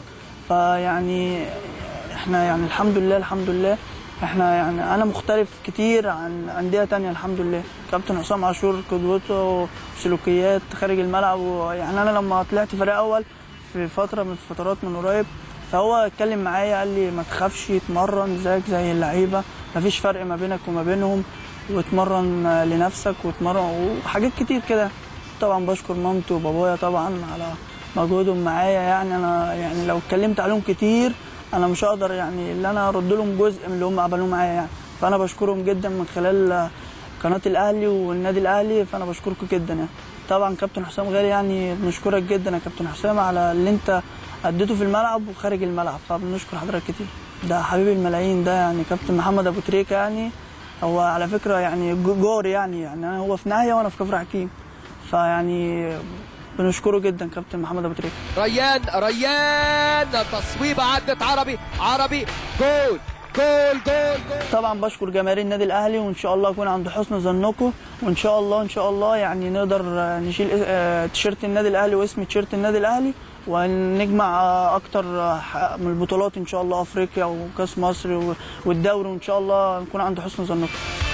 فيعني احنا يعني الحمد لله الحمد لله احنا يعني انا مختلف كتير عن انديه تانية الحمد لله كابتن حسام عاشور قدوته سلوكيات خارج الملعب يعني انا لما طلعت فريق اول في فتره من الفترات من قريب فهو اتكلم معايا قال لي ما تخافش اتمرن زيك زي اللعيبه مفيش فرق ما بينك وما بينهم واتمرن لنفسك واتمرن وحاجات كتير كده طبعا بشكر مامتي وبابايا طبعا على مجهودهم معايا يعني انا يعني لو اتكلمت عليهم كتير انا مش هقدر يعني اللي انا ارد لهم جزء من اللي هم عملوه معايا يعني فانا بشكرهم جدا من خلال قناه الاهلي والنادي الاهلي فانا بشكركم جدا يعني طبعا كابتن حسام غالي يعني بنشكرك جدا يا كابتن حسام على اللي انت اديته في الملعب وخارج الملعب فبنشكر حضرتك كتير ده حبيب الملايين ده يعني كابتن محمد ابو تريكه يعني هو على فكره يعني جاري يعني يعني أنا هو في ناحيه وانا في كفر حكيم فيعني بنشكره جدا كابتن محمد ابو تريكه ريان ريان تصويبه عدت عربي عربي جول جول جول جول طبعا بشكر جماهير النادي الاهلي وان شاء الله اكون عند حسن ظنكم وان شاء الله ان شاء الله يعني نقدر آه، نشيل آه، تيشيرت النادي الاهلي واسم تيشيرت النادي الاهلي ونجمع آه، اكتر آه، ح- من البطولات ان شاء الله افريقيا وكاس مصر و- والدوري وان شاء الله نكون عند حسن ظنكم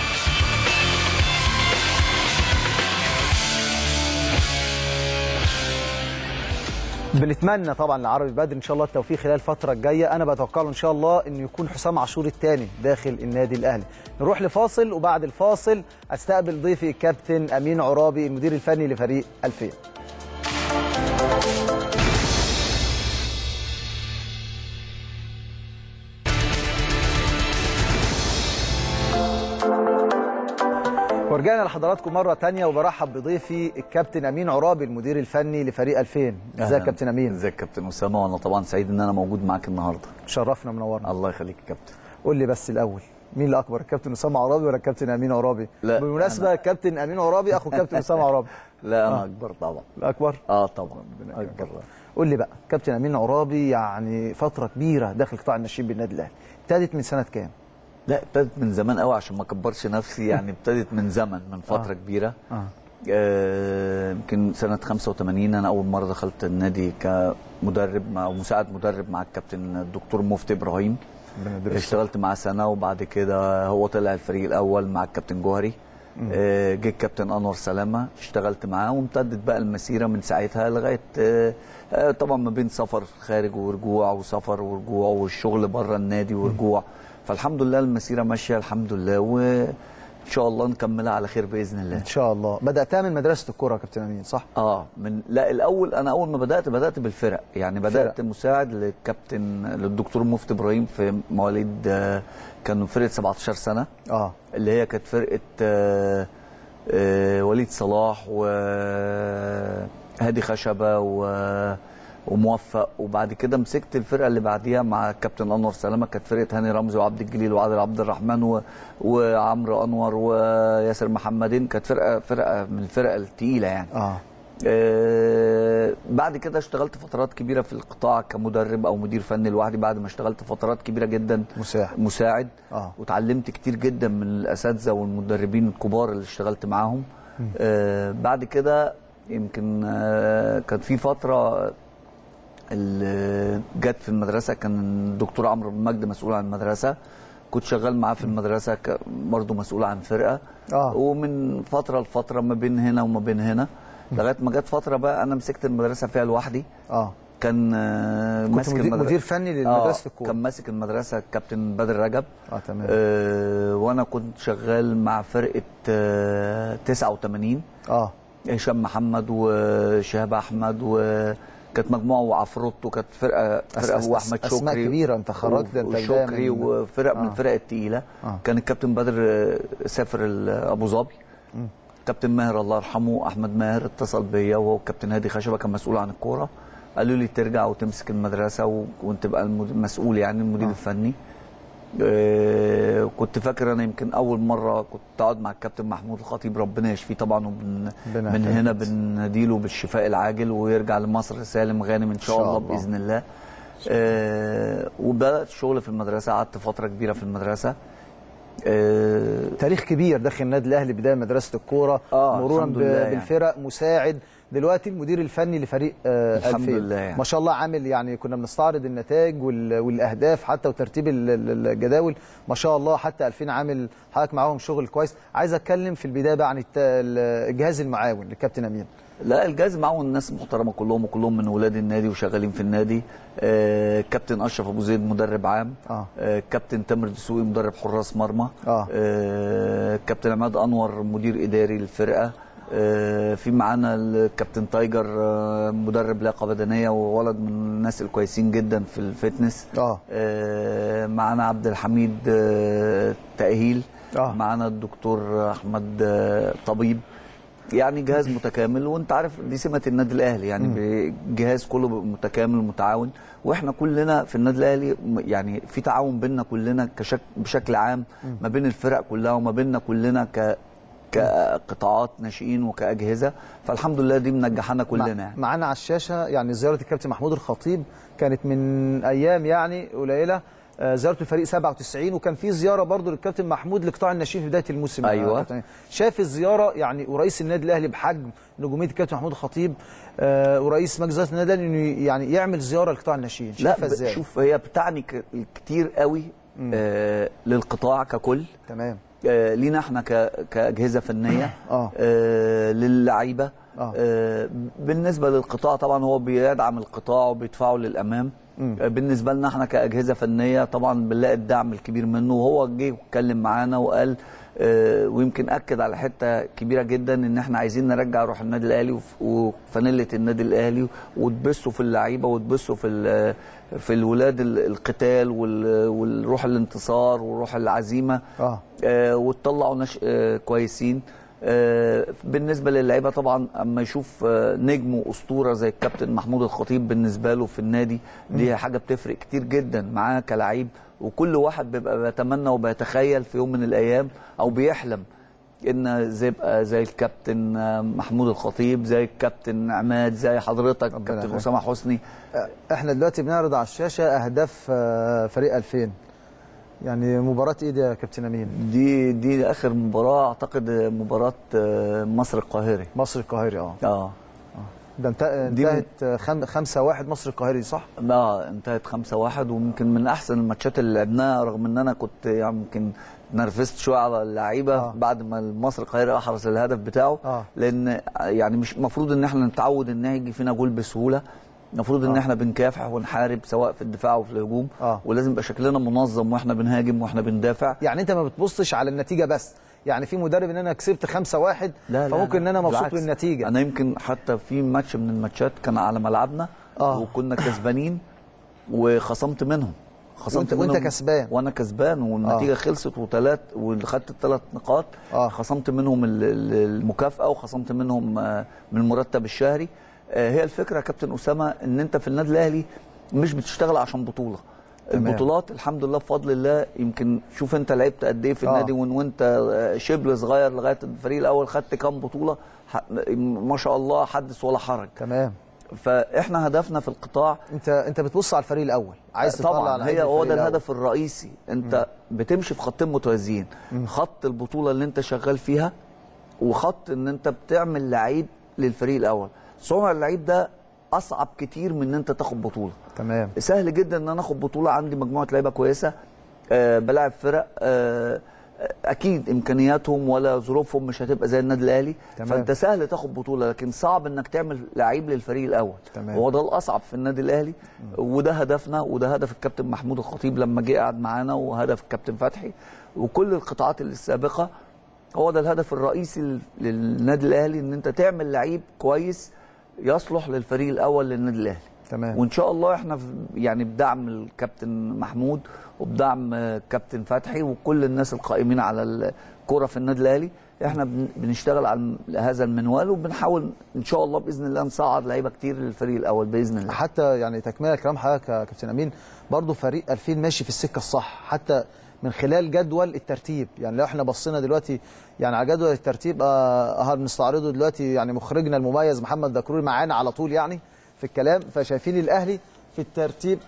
بنتمنى طبعا لعربي بدر ان شاء الله التوفيق خلال الفتره الجايه انا بتوقع له ان شاء الله انه يكون حسام عاشور الثاني داخل النادي الاهلي نروح لفاصل وبعد الفاصل استقبل ضيفي الكابتن امين عرابي المدير الفني لفريق 2000 ورجعنا لحضراتكم مرة تانية وبرحب بضيفي الكابتن أمين عرابي المدير الفني لفريق 2000 ازيك يا أهلاً. كابتن أمين ازيك يا كابتن اسامه وانا طبعا سعيد ان انا موجود معاك النهارده شرفنا منورنا الله يخليك يا كابتن قول لي بس الأول مين اللي أكبر الكابتن أسامة عرابي ولا الكابتن أمين عرابي لا، بالمناسبة الكابتن أمين عرابي أخو الكابتن أسامة عرابي لا انا آه. اكبر طبعا الأكبر اه طبعا اكبر قول لي بقى كابتن أمين عرابي يعني فترة كبيرة داخل قطاع الناشئين بالنادي الأهلي ابتدت من سنة كام؟ لا ابتدت من زمان قوي عشان ما اكبرش نفسي يعني ابتدت من زمن من فتره آه. كبيره اه آه، يمكن سنه 85 انا اول مره دخلت النادي كمدرب مع- او مساعد مدرب مع الكابتن الدكتور مفتي ابراهيم ربنا يديله اشتغلت معاه سنه وبعد كده هو طلع الفريق الاول مع الكابتن جوهري مم. آه، جه الكابتن انور سلامه اشتغلت معاه وامتدت بقى المسيره من ساعتها لغايه آه، آه، طبعا ما بين سفر خارج ورجوع وسفر ورجوع والشغل بره النادي ورجوع فالحمد لله المسيره ماشيه الحمد لله وان شاء الله نكملها على خير باذن الله إن شاء الله بدأتها من مدرسة الكرة يا كابتن أمين صح؟ اه من لا الاول انا اول ما بدات بدات بالفرق يعني بدات فرق. مساعد للكابتن للدكتور مفتي ابراهيم في مواليد آه، كانوا فرقه 17 سنه اه اللي هي كانت فرقه آه، آه، وليد صلاح وهادي خشبه و وموفق وبعد كده مسكت الفرقه اللي بعديها مع الكابتن انور سلامه كانت فرقه هاني رمزي وعبد الجليل وعادل عبد الرحمن و... وعمرو انور وياسر محمدين كانت فرقه فرقه من الفرق الثقيله يعني اه آه، بعد كده اشتغلت فترات كبيره في القطاع كمدرب او مدير فني لوحدي بعد ما اشتغلت فترات كبيره جدا مساعد مساعد اه وتعلمت كتير جدا من الاساتذه والمدربين الكبار اللي اشتغلت معاهم مم. آه بعد كده يمكن آه كان في فتره اللي جت في المدرسه كان الدكتور عمرو بن مجد مسؤول عن المدرسه كنت شغال معاه في المدرسه ك- برضه مسؤول عن فرقه اه ومن فتره لفتره ما بين هنا وما بين هنا لغايه ما جت فتره بقى انا مسكت المدرسه فيها لوحدي اه كان آه، كنت ماسك مدير, المدرسة. مدير فني آه لمدرسة الكورة كان ماسك المدرسه الكابتن بدر رجب اه تمام آه وانا كنت شغال مع فرقه آه 89 اه هشام محمد وشهاب احمد وكانت مجموعه وعفروتو كانت فرقه أس- فرقه أس- هو احمد أس- شكري أسماء كبيرة، أنت خرجت، ده أنت جاي وشكري من- وفرق من آه. الفرق الثقيله آه. كان الكابتن بدر آه، سافر ال- ابو ظبي مم. كابتن ماهر الله يرحمه احمد ماهر اتصل بيا وهو الكابتن هادي خشبه كان مسؤول عن الكوره قالوا لي ترجع وتمسك المدرسه و- وانت تبقى المسؤول يعني المدير آه. الفني آه، كنت فاكر انا يمكن اول مره كنت اقعد مع الكابتن محمود الخطيب ربنا يشفيه طبعا وبن ربنا من يحفظك. هنا بنديله بالشفاء العاجل ويرجع لمصر سالم غانم ان شاء, شاء الله, الله. باذن الله آه وبدات الشغل في المدرسه قعدت فتره كبيره في المدرسه آه تاريخ كبير داخل النادي الاهلي بدايه مدرسه الكوره آه، مرورا الحمد ب- لله يعني. بالفرق مساعد دلوقتي المدير الفني لفريق آه الحمد 2000 لله يعني. ما شاء الله عامل يعني كنا بنستعرض النتائج وال- والاهداف حتى وترتيب ال- ال- الجداول ما شاء الله حتى 2000 عامل حضرتك معاهم شغل كويس عايز اتكلم في البدايه بقى عن الت- الجهاز المعاون للكابتن امين لا الجهاز معاهم ناس محترمه كلهم وكلهم من ولاد النادي وشغالين في النادي آه كابتن اشرف ابو زيد مدرب عام اه آه كابتن تامر دسوقي مدرب حراس مرمى اه آه كابتن عماد انور مدير اداري للفرقه آه في معانا الكابتن تايجر آه مدرب لياقه بدنيه وولد من الناس الكويسين جدا في الفتنس اه آه معانا عبد الحميد آه تاهيل اه معانا الدكتور احمد آه طبيب يعني جهاز متكامل وانت عارف دي سمه النادي الاهلي يعني جهاز كله متكامل متعاون واحنا كلنا في النادي الاهلي م- يعني في تعاون بيننا كلنا كشك بشكل عام مم. ما بين الفرق كلها وما بيننا كلنا ك كقطاعات ناشئين وكاجهزه فالحمد لله دي منجحانا كلنا مع- يعني. معانا على الشاشه يعني زياره الكابتن محمود الخطيب كانت من ايام يعني قليله آه، زياره الفريق 97 وكان في زياره برضو للكابتن محمود لقطاع الناشئين في بدايه الموسم يا أيوة. كابتن. شاف الزياره يعني ورئيس النادي الاهلي بحجم نجوميه الكابتن محمود الخطيب آه، ورئيس مجلس اداره النادي الأهلي انه يعني يعمل زياره لقطاع الناشئين لا شايفها ب- ازاي شوف هي بتعني ك- كتير قوي آه للقطاع ككل تمام آه لينا احنا ك- كاجهزه فنيه اه آه للعيبه آه. آه بالنسبه للقطاع طبعا هو بيدعم القطاع وبيدفعه للامام مم. آه بالنسبه لنا احنا كاجهزه فنيه طبعا بنلاقي الدعم الكبير منه وهو جه واتكلم معانا وقال آه ويمكن اكد على حته كبيره جدا ان احنا عايزين نرجع روح النادي الاهلي وف- وفانيله النادي الاهلي وتبثوا في اللعيبه وتبثوا في ال- في الولاد ال- القتال وال- والروح الانتصار وروح العزيمه اه آه، وتطلعوا نش... آه، كويسين آه، بالنسبه للعيبه طبعا اما يشوف آه، نجم واسطوره زي الكابتن محمود الخطيب بالنسبه له في النادي دي حاجه بتفرق كتير جدا معاه كلعيب وكل واحد بيبقى بيتمنى وبيتخيل في يوم من الايام او بيحلم ان زي يبقى زي الكابتن آه، محمود الخطيب زي الكابتن عماد زي حضرتك كابتن يخليك. اسامه حسني آه، احنا دلوقتي بنعرض على الشاشه اهداف آه، فريق 2000 يعني مباراه ايه دي يا كابتن امين دي دي اخر مباراه اعتقد مباراه آه، مصر القاهري مصر القاهري اه اه ده انت- دي من- انتهت 5 1 مصر القاهري صح اه انتهت 5 1 ويمكن من احسن الماتشات اللي لعبناها رغم ان انا كنت يعني يمكن نرفزت شويه على اللعيبه آه. آه. بعد ما مصر القاهره احرز الهدف بتاعه آه. لان يعني مش المفروض ان احنا نتعود ان يجي فينا جول بسهوله المفروض ان آه. احنا بنكافح ونحارب سواء في الدفاع او في الهجوم آه. ولازم يبقى شكلنا منظم واحنا بنهاجم واحنا بندافع يعني انت ما بتبصش على النتيجه بس يعني في مدرب ان انا كسبت 5 1 لا لا فممكن ان انا مبسوط بالعكس. بالنتيجه انا يمكن حتى في ماتش من الماتشات كان على ملعبنا آه. وكنا كسبانين وخصمت منهم خصمت وانت- وانت منهم كسبان. وانا كسبان والنتيجه آه. خلصت وثلاث وخدت الثلاث نقاط آه. خصمت منهم ال- ال- المكافاه وخصمت منهم آه، من المرتب الشهري آه، هي الفكره يا كابتن اسامه ان انت في النادي الاهلي مش بتشتغل عشان بطوله تمام. البطولات الحمد لله بفضل الله يمكن شوف انت لعبت قد ايه في آه. النادي وان وانت آه، شبل صغير لغايه الفريق الاول خدت كام بطوله ح- ما شاء الله حدث ولا حرج تمام فاحنا هدفنا في القطاع انت انت بتبص على الفريق الاول عايز تطلع على طبعا عين هي هو الفريق ده الأول. الهدف الرئيسي انت بتمشي في خطين متوازيين خط البطوله اللي انت شغال فيها وخط ان انت بتعمل لعيب للفريق الاول صنع اللعيب ده اصعب كتير من ان انت تاخد بطوله تمام سهل جدا ان انا اخد بطوله عندي مجموعه لعيبه كويسه أه بلاعب فرق أه اكيد امكانياتهم ولا ظروفهم مش هتبقى زي النادي الاهلي تمام. فانت سهل تاخد بطوله لكن صعب انك تعمل لعيب للفريق الاول تمام. هو ده الاصعب في النادي الاهلي وده هدفنا وده هدف الكابتن محمود الخطيب لما جه قعد معانا وهدف الكابتن فتحي وكل القطاعات السابقه هو ده الهدف الرئيسي لل- للنادي الاهلي ان انت تعمل لعيب كويس يصلح للفريق الاول للنادي الاهلي تمام وان شاء الله احنا في- يعني بدعم الكابتن محمود وبدعم آه، كابتن فتحي وكل الناس القائمين على الكوره في النادي الاهلي احنا بن- بنشتغل على الم- هذا المنوال وبنحاول ان شاء الله باذن الله نصعد لعيبه كتير للفريق الاول باذن الله حتى يعني تكمله كلام حضرتك يا كابتن امين برضو فريق 2000 ماشي في السكه الصح حتى من خلال جدول الترتيب يعني لو احنا بصينا دلوقتي يعني على جدول الترتيب آه هنستعرضه دلوقتي يعني مخرجنا المميز محمد دكروري معانا على طول يعني في الكلام فشايفين الاهلي في الترتيب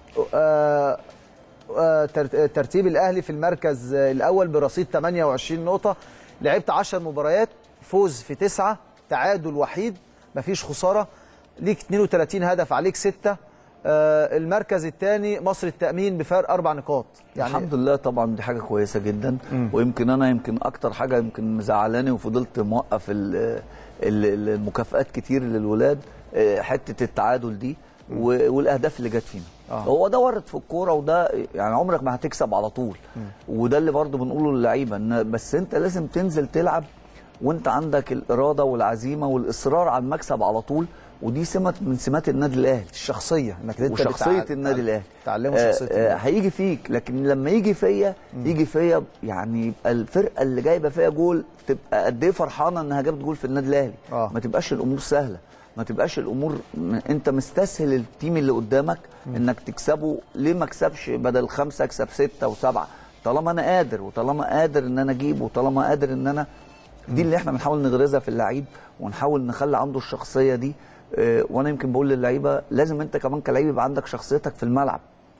آه آه، تر- ترتيب الاهلي في المركز آه، الاول برصيد 28 نقطه لعبت 10 مباريات فوز في تسعه تعادل وحيد مفيش خساره ليك 32 هدف عليك سته آه، المركز الثاني مصر التامين بفرق اربع نقاط يعني الحمد لله طبعا دي حاجه كويسه جدا مم. ويمكن انا يمكن اكتر حاجه يمكن مزعلاني وفضلت موقف ال- ال- المكافآت كتير للولاد آه، حته التعادل دي و- والاهداف اللي جت فينا آه. هو ده ورد في الكوره وده يعني عمرك ما هتكسب على طول وده اللي برضو بنقوله للعيبه ان بس انت لازم تنزل تلعب وانت عندك الاراده والعزيمه والاصرار على المكسب على طول ودي سمه من سمات النادي الاهلي الشخصيه انك انت وشخصيه بتع- النادي الاهلي تعلمه آه، شخصيه آه، النادي. هيجي فيك لكن لما يجي فيا يجي فيا يعني يبقى الفرقه اللي جايبه فيها جول تبقى قد ايه فرحانه انها جابت جول في النادي الاهلي آه. ما تبقاش الامور سهله ما تبقاش الامور م- انت مستسهل التيم اللي قدامك انك تكسبه ليه ما اكسبش بدل خمسه اكسب سته وسبعه طالما انا قادر وطالما قادر ان انا اجيب وطالما قادر ان انا دي اللي احنا بنحاول نغرزها في اللعيب ونحاول نخلي عنده الشخصيه دي آه، وانا يمكن بقول للعيبه لازم انت كمان كلعيب يبقى عندك شخصيتك في الملعب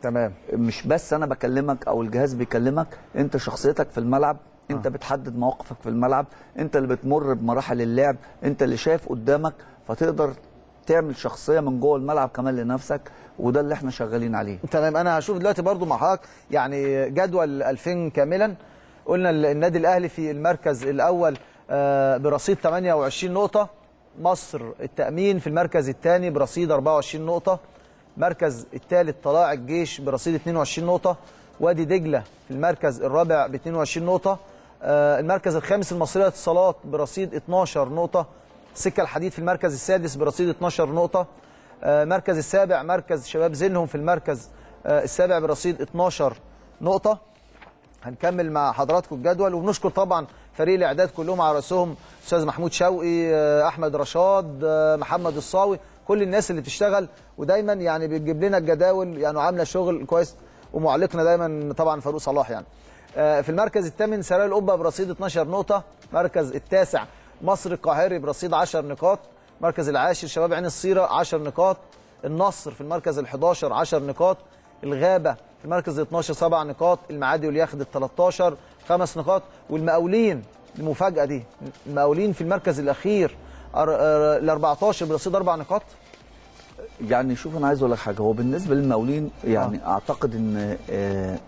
تمام مش بس انا بكلمك او الجهاز بيكلمك انت شخصيتك في الملعب انت آه. بتحدد مواقفك في الملعب انت اللي بتمر بمراحل اللعب انت اللي شايف قدامك فتقدر تعمل شخصيه من جوه الملعب كمان لنفسك وده اللي احنا شغالين عليه تمام انا هشوف دلوقتي برضو مع حضرتك يعني جدول 2000 كاملا قلنا ال- النادي الاهلي في المركز الاول آه، برصيد 28 نقطه مصر التامين في المركز الثاني برصيد 24 نقطه المركز الثالث طلائع الجيش برصيد 22 نقطه وادي دجله في المركز الرابع ب 22 نقطه آه، المركز الخامس المصريه للاتصالات برصيد 12 نقطه سكه الحديد في المركز السادس برصيد 12 نقطه آه، المركز السابع مركز شباب زينهم في المركز آه، السابع برصيد 12 نقطه هنكمل مع حضراتكم الجدول وبنشكر طبعا فريق الاعداد كلهم على راسهم استاذ محمود شوقي آه، احمد رشاد آه، محمد الصاوي كل الناس اللي بتشتغل ودايما يعني بتجيب لنا الجداول يعني عامله شغل كويس ومعلقنا دايما طبعا فاروق صلاح يعني آه، في المركز الثامن سرايا القبه برصيد 12 نقطه المركز التاسع مصر القاهري برصيد 10 نقاط المركز العاشر شباب عين الصيره 10 نقاط النصر في المركز ال11 10 نقاط الغابه في المركز ال 12 7 نقاط المعادي والياخد ال 13 5 نقاط والمقاولين المفاجاه دي المقاولين في المركز الاخير ال 14 برصيد 4 نقاط يعني شوف انا عايز اقول لك حاجه هو بالنسبه للمقاولين يعني آه. اعتقد ان آه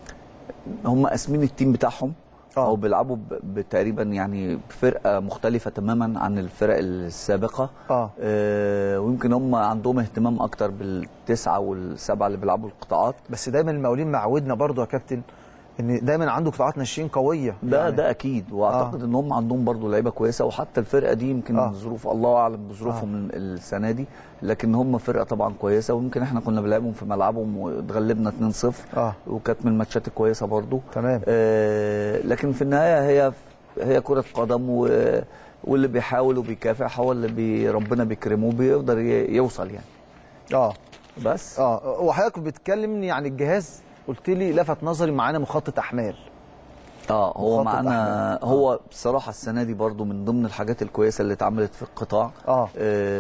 هم قاسمين التيم بتاعهم آه. او بيلعبوا ب- بتقريبا يعني فرقه مختلفه تماما عن الفرق السابقه اه آه ويمكن هم عندهم اهتمام اكتر بالتسعه والسبعه اللي بيلعبوا القطاعات بس دايما المقاولين معودنا برضو يا كابتن ان دايما عنده قطاعات ناشئين قويه ده يعني ده اكيد واعتقد آه. ان هم عندهم برضو لعيبه كويسه وحتى الفرقه دي يمكن آه. آه. ظروف الله اعلم بظروفهم آه. السنه دي لكن هم فرقه طبعا كويسه ويمكن احنا كنا بنلعبهم في ملعبهم واتغلبنا 2-0 اه وكانت من الماتشات الكويسه برضو تمام آه لكن في النهايه هي هي كره قدم و واللي بيحاول وبيكافح هو اللي بي ربنا بيكرمه بيقدر ي- يوصل يعني اه بس اه وحضرتك بتتكلمني عن الجهاز قلت لي لفت نظري معانا مخطط احمال اه هو مخطط معانا أحمد. هو بصراحه السنه دي برضو من ضمن الحاجات الكويسه اللي اتعملت في القطاع اه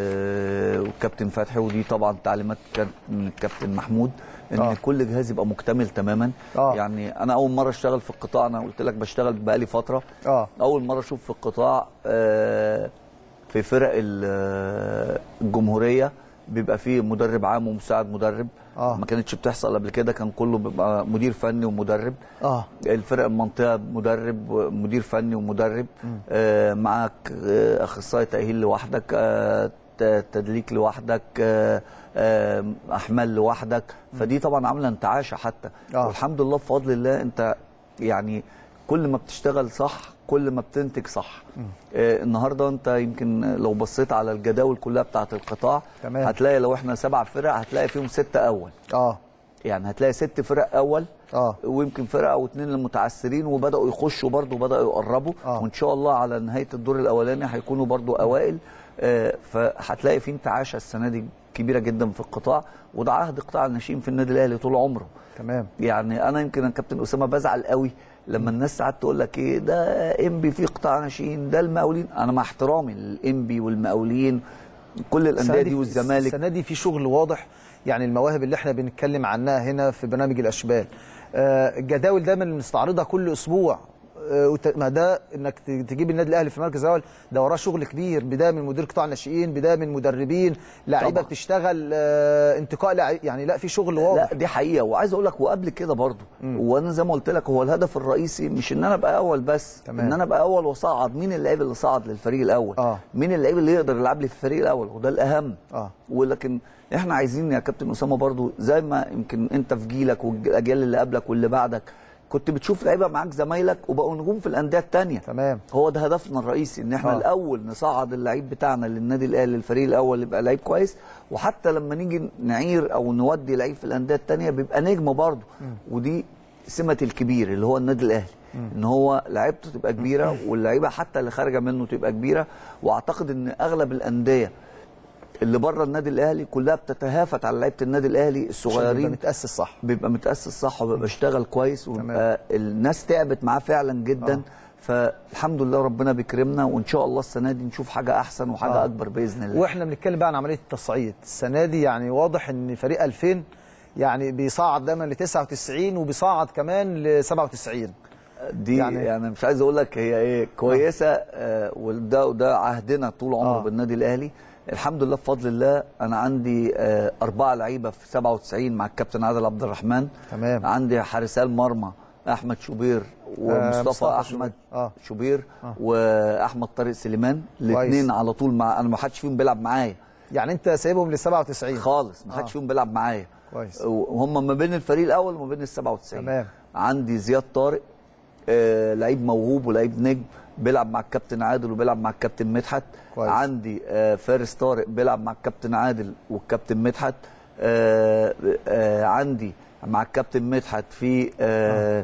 آه والكابتن فتحي ودي طبعا تعليمات كانت من الكابتن محمود ان آه. آه. كل جهاز يبقى مكتمل تماما آه. يعني انا اول مره اشتغل في القطاع انا قلت لك بشتغل بقالي فتره اه اول مره اشوف في القطاع آه في فرق ال- آه، الجمهوريه بيبقى فيه مدرب عام ومساعد مدرب آه. ما كانتش بتحصل قبل كده كان كله بيبقى مدير فني ومدرب اه الفرق المنطقه مدرب مدير فني ومدرب آه معاك آه اخصائي تاهيل لوحدك آه ت- تدليك لوحدك آه آه احمال لوحدك فدي طبعا عامله انتعاشه حتى آه. والحمد لله بفضل الله انت يعني كل ما بتشتغل صح كل ما بتنتج صح آه النهارده انت يمكن لو بصيت على الجداول كلها بتاعه القطاع تمام. هتلاقي لو احنا سبع فرق هتلاقي فيهم ستة اول اه يعني هتلاقي ست فرق اول اه ويمكن فرقه او اتنين للمتعثرين وبداوا يخشوا برضو بداوا يقربوا آه. وان شاء الله على نهايه الدور الاولاني هيكونوا برضو اوائل آه، فهتلاقي في انتعاشه السنه دي كبيره جدا في القطاع وده عهد قطاع الناشئين في النادي الاهلي طول عمره تمام يعني انا يمكن يا كابتن اسامه بزعل قوي لما الناس ساعات تقول لك ايه ده انبي في قطاع ناشئين ده المقاولين انا مع احترامي للانبي والمقاولين كل الانديه السنة دي في- والزمالك السنه دي في شغل واضح يعني المواهب اللي احنا بنتكلم عنها هنا في برنامج الاشبال آه، الجداول دايما بنستعرضها كل اسبوع آه، وت- ما ده انك ت- تجيب النادي الاهلي في المركز الاول ده وراه شغل كبير بدايه من مدير قطاع الناشئين بدايه من مدربين لعيبه طبعا. بتشتغل آه، انتقاء لعي- يعني لا في شغل واضح لا دي حقيقه وعايز اقول لك وقبل كده برضو وانا زي ما قلت لك هو الهدف الرئيسي مش ان انا ابقى اول بس تمام. ان انا ابقى اول واصعد مين اللعيب اللي صعد للفريق الاول آه. مين اللعيب اللي يقدر يلعب لي في الفريق الاول وده الاهم اه ولكن احنا عايزين يا كابتن اسامه برضو زي ما يمكن انت في جيلك والاجيال اللي قبلك واللي بعدك كنت بتشوف لعيبه معاك زمايلك وبقوا نجوم في الانديه الثانيه تمام هو ده هدفنا الرئيسي ان احنا آه. آه. الاول نصعد اللعيب بتاعنا للنادي الاهلي الفريق الاول يبقى لعيب كويس وحتى لما نيجي نعير او نودي لعيب في الانديه الثانيه بيبقى نجم برضه ودي سمه الكبير اللي هو النادي الاهلي ان هو لعيبته تبقى كبيره واللعيبه حتى اللي خارجه منه تبقى كبيره واعتقد ان اغلب الانديه اللي بره النادي الاهلي كلها بتتهافت على لعيبه النادي الاهلي عشان الصغيرين يبقى متاسس صح بيبقى متاسس صح وبيبقى اشتغل كويس وبيبقى الناس تعبت معاه فعلا جدا آه. فالحمد لله ربنا بيكرمنا وان شاء الله السنه دي نشوف حاجه احسن وحاجه آه. آه. اكبر باذن الله واحنا بنتكلم بقى عن عمليه التصعيد السنه دي يعني واضح ان فريق 2000 يعني بيصعد دايما ل 99 وبيصعد كمان ل 97 دي يعني, يعني مش عايز اقول لك هي ايه كويسه آه وده وده عهدنا طول عمره آه. آه. بالنادي الاهلي الحمد لله بفضل الله انا عندي آه اربعه لعيبه في 97 مع الكابتن عادل عبد الرحمن تمام عندي حارسال مرمى احمد شوبير ومصطفى مصطفى آه شوبير. احمد آه. شوبير آه. واحمد طارق سليمان الاثنين على طول مع انا ما حدش فيهم بيلعب معايا يعني انت سايبهم لل 97 خالص ما حدش آه. فيهم بيلعب معايا كويس وهم ما بين الفريق الاول وما بين ال 97 تمام عندي زياد طارق آه لعيب موهوب ولعيب نجم بيلعب مع الكابتن عادل وبيلعب مع الكابتن مدحت كويس. عندي آه فارس طارق بيلعب مع الكابتن عادل والكابتن مدحت آه آه عندي مع الكابتن مدحت في آه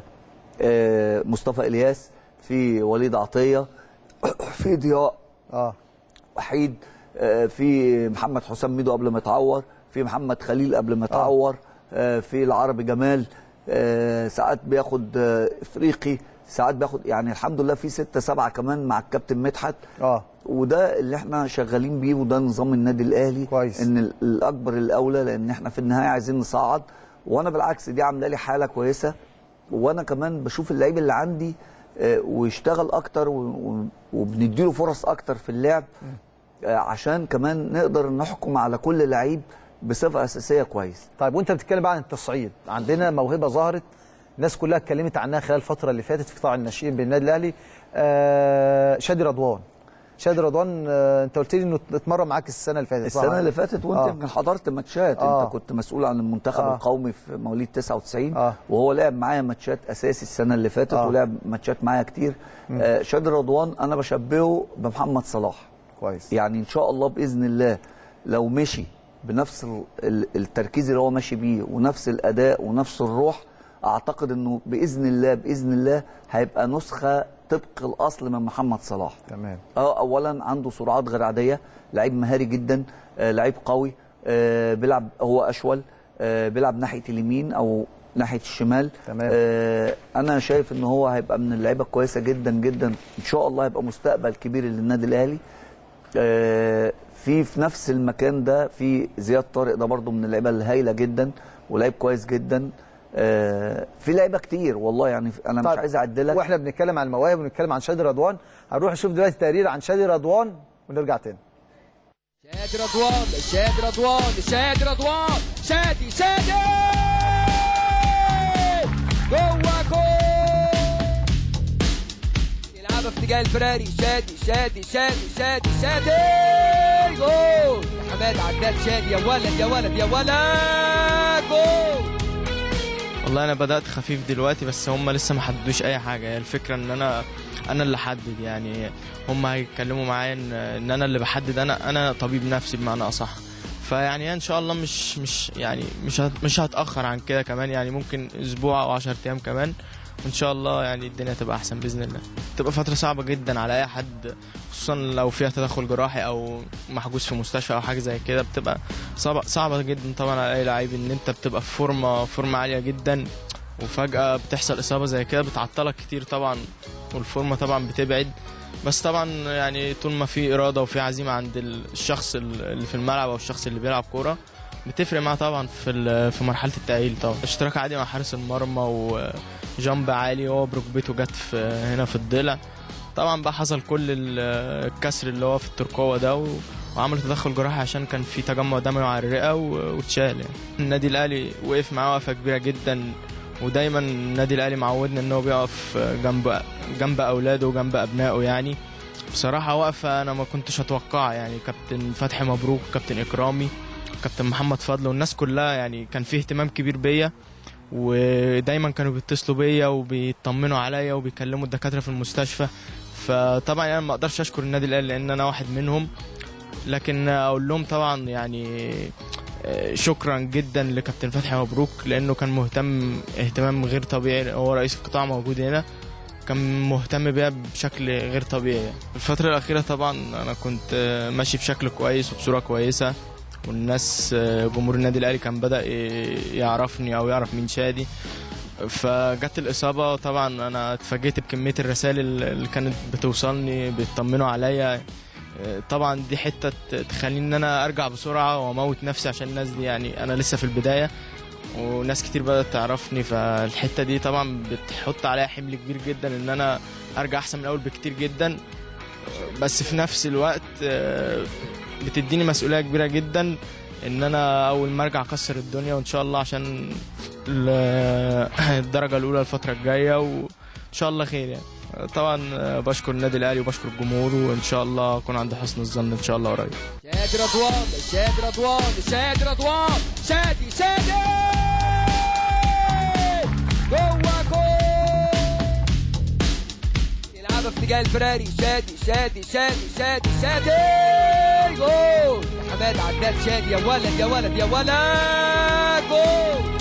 آه مصطفى الياس في وليد عطيه في ضياء اه وحيد آه في محمد حسام ميدو قبل ما يتعور في محمد خليل قبل ما يتعور آه في العربي جمال آه ساعات بياخد آه افريقي ساعات بياخد يعني الحمد لله في ستة سبعة كمان مع الكابتن مدحت اه وده اللي احنا شغالين بيه وده نظام النادي الاهلي كويس. ان ال- الاكبر الاولى لان احنا في النهايه عايزين نصعد وانا بالعكس دي عامله لي حاله كويسه وانا كمان بشوف اللعيب اللي عندي آه، ويشتغل اكتر و- و- وبنديله فرص اكتر في اللعب آه، عشان كمان نقدر نحكم على كل لعيب بصفه اساسيه كويس طيب وانت بتتكلم بقى عن التصعيد عندنا موهبه ظهرت الناس كلها اتكلمت عنها خلال الفتره اللي فاتت في قطاع الناشئين بالنادي الاهلي آه شادي رضوان شادي رضوان آه انت قلت لي انه اتمرن معاك السنه اللي فاتت صح؟ السنه اللي فاتت وانت آه. يمكن حضرت ماتشات آه. انت كنت مسؤول عن المنتخب آه. القومي في مواليد 99 آه. وهو لعب معايا ماتشات اساسي السنه اللي فاتت آه. ولعب ماتشات معايا كتير آه شادي رضوان انا بشبهه بمحمد صلاح كويس يعني ان شاء الله باذن الله لو مشي بنفس ال- ال- التركيز اللي هو ماشي بيه ونفس الاداء ونفس الروح اعتقد انه باذن الله باذن الله هيبقى نسخه طبق الاصل من محمد صلاح تمام اه اولا عنده سرعات غير عاديه لعيب مهاري جدا آه لعيب قوي آه بيلعب هو اشول آه بيلعب ناحيه اليمين او ناحيه الشمال تمام. آه انا شايف ان هو هيبقى من اللعيبه الكويسه جدا جدا ان شاء الله هيبقى مستقبل كبير للنادي الاهلي آه في في نفس المكان ده في زياد طارق ده برضو من اللعيبه الهايله جدا ولعيب كويس جدا آه في لعيبه كتير والله يعني انا مش طيب، عايز اعدلك واحنا بنتكلم عن المواهب ونتكلم عن شادي رضوان هنروح نشوف دلوقتي تقرير عن شادي رضوان ونرجع تاني شادي رضوان شادي رضوان شادي رضوان شادي شادي جوه جول يلعبها في اتجاه الفراري شادي شادي شادي شادي شادي جول حماد عداد شادي يا ولد يا ولد يا ولد جول والله انا بدات خفيف دلوقتي بس هم لسه ما حددوش اي حاجه هي الفكره ان انا انا اللي احدد يعني هم هيتكلموا معايا ان ان انا اللي بحدد انا انا طبيب نفسي بمعنى اصح فيعني ان شاء الله مش مش يعني مش هت- مش هتاخر عن كده كمان يعني ممكن اسبوع او 10 ايام كمان وان شاء الله يعني الدنيا تبقى احسن باذن الله تبقى فتره صعبه جدا على اي حد خصوصا لو فيها تدخل جراحي او محجوز في مستشفى او حاجه زي كده بتبقى صعبه صعبه جدا طبعا على اي لعيب ان انت بتبقى في فورمه فورمه عاليه جدا وفجاه بتحصل اصابه زي كده بتعطلك كتير طبعا والفورمه طبعا بتبعد بس طبعا يعني طول ما في اراده وفي عزيمه عند الشخص اللي في الملعب او الشخص اللي بيلعب كوره بتفرق معاه طبعا في ال- في مرحله التاهيل طبعا اشتراك عادي مع حارس المرمى وجامب عالي وهو بركبته جت في هنا في الضلع طبعا بقى حصل كل ال- الكسر اللي هو في الترقوه ده و... وعملوا تدخل جراحي عشان كان في تجمع دموي على الرئه و- واتشال يعني النادي الاهلي وقف معاه وقفه كبيره جدا ودايما النادي الاهلي معودنا ان هو بيقف جنب جنب اولاده وجنب ابنائه يعني بصراحه وقفه انا ما كنتش اتوقعها يعني كابتن فتحي مبروك كابتن اكرامي كابتن محمد فضل والناس كلها يعني كان فيه اهتمام كبير بيا ودايما كانوا بيتصلوا بيا وبيطمنوا عليا وبيكلموا الدكاتره في المستشفى فطبعا انا ما اقدرش اشكر النادي الاهلي لان انا واحد منهم لكن اقول لهم طبعا يعني آه، شكرا جدا لكابتن فتحي مبروك لانه كان مهتم اهتمام غير طبيعي هو رئيس القطاع موجود هنا كان مهتم بيها بشكل غير طبيعي يعني. الفترة الأخيرة طبعا أنا كنت آه، ماشي بشكل كويس وبصورة كويسة والناس آه، جمهور النادي الأهلي كان بدأ ي- يعرفني أو يعرف مين شادي فجت الإصابة طبعا أنا اتفاجئت بكمية الرسائل اللي كانت بتوصلني بيطمنوا عليا آه، طبعا دي حتة تخليني إن أنا أرجع بسرعة وأموت نفسي عشان الناس دي يعني أنا لسه في البداية وناس كتير بدات تعرفني فالحته دي طبعا بتحط عليها حمل كبير جدا ان انا ارجع احسن من الاول بكتير جدا بس في نفس الوقت آه، بتديني مسؤوليه كبيره جدا ان انا اول ما ارجع اكسر الدنيا وان شاء الله عشان ال- الدرجه الاولى الفتره الجايه وان شاء الله خير يعني طبعا آه، بشكر النادي الاهلي وبشكر الجمهور وان شاء الله اكون عند حسن الظن ان شاء الله قريب شادي رضوان شادي رضوان شادي رضوان شادي شادي جوه جول يلعبها في اتجاه الفراري شادي شادي شادي شادي شادي جول حماد عداد شادي يا ولد يا ولد يا ولد جول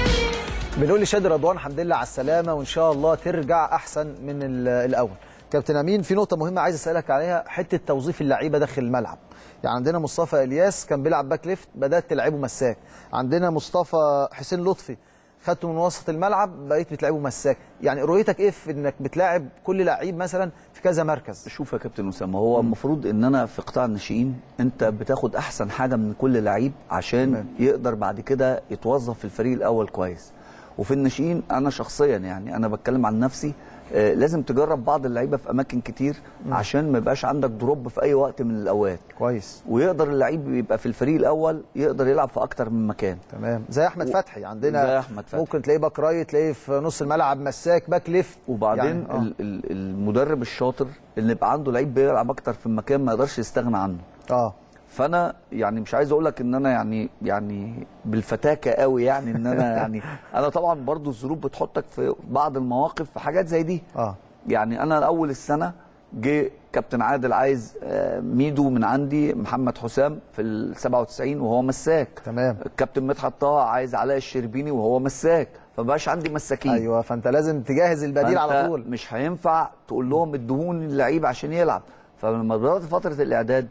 بنقول لشادي رضوان الحمد لله على السلامه وان شاء الله ترجع احسن من ال- الاول كابتن امين في نقطه مهمه عايز اسالك عليها حته توظيف اللعيبه داخل الملعب يعني عندنا مصطفى الياس كان بيلعب باك ليفت بدات تلعبه مساك عندنا مصطفى حسين لطفي خدته من وسط الملعب بقيت بتلعبه مساك يعني رؤيتك ايه في انك بتلاعب كل لعيب مثلا في كذا مركز شوف يا كابتن اسامه هو المفروض ان انا في قطاع الناشئين انت بتاخد احسن حاجه من كل لعيب عشان يقدر بعد كده يتوظف في الفريق الاول كويس وفي الناشئين انا شخصيا يعني انا بتكلم عن نفسي آه، لازم تجرب بعض اللعيبه في اماكن كتير عشان ما يبقاش عندك دروب في اي وقت من الاوقات كويس ويقدر اللعيب يبقى في الفريق الاول يقدر يلعب في اكتر من مكان تمام زي احمد فتحي عندنا زي أحمد فتحي. ممكن تلاقيه باك رايت تلاقيه في نص الملعب مساك باك ليفت وبعدين يعني يعني آه. ال- ال- المدرب الشاطر اللي يبقى عنده لعيب بيلعب اكتر في المكان ما يقدرش يستغنى عنه اه فانا يعني مش عايز اقول لك ان انا يعني يعني بالفتاكه قوي يعني ان انا يعني انا طبعا برضو الظروف بتحطك في بعض المواقف في حاجات زي دي اه يعني انا اول السنه جه كابتن عادل عايز آه، ميدو من عندي محمد حسام في ال 97 وهو مساك تمام الكابتن مدحت طه عايز علاء الشربيني وهو مساك فمبقاش عندي مساكين ايوه فانت لازم تجهز البديل على فأنت طول مش هينفع تقول لهم ادهوني اللعيب عشان يلعب فلما بدات فتره الاعداد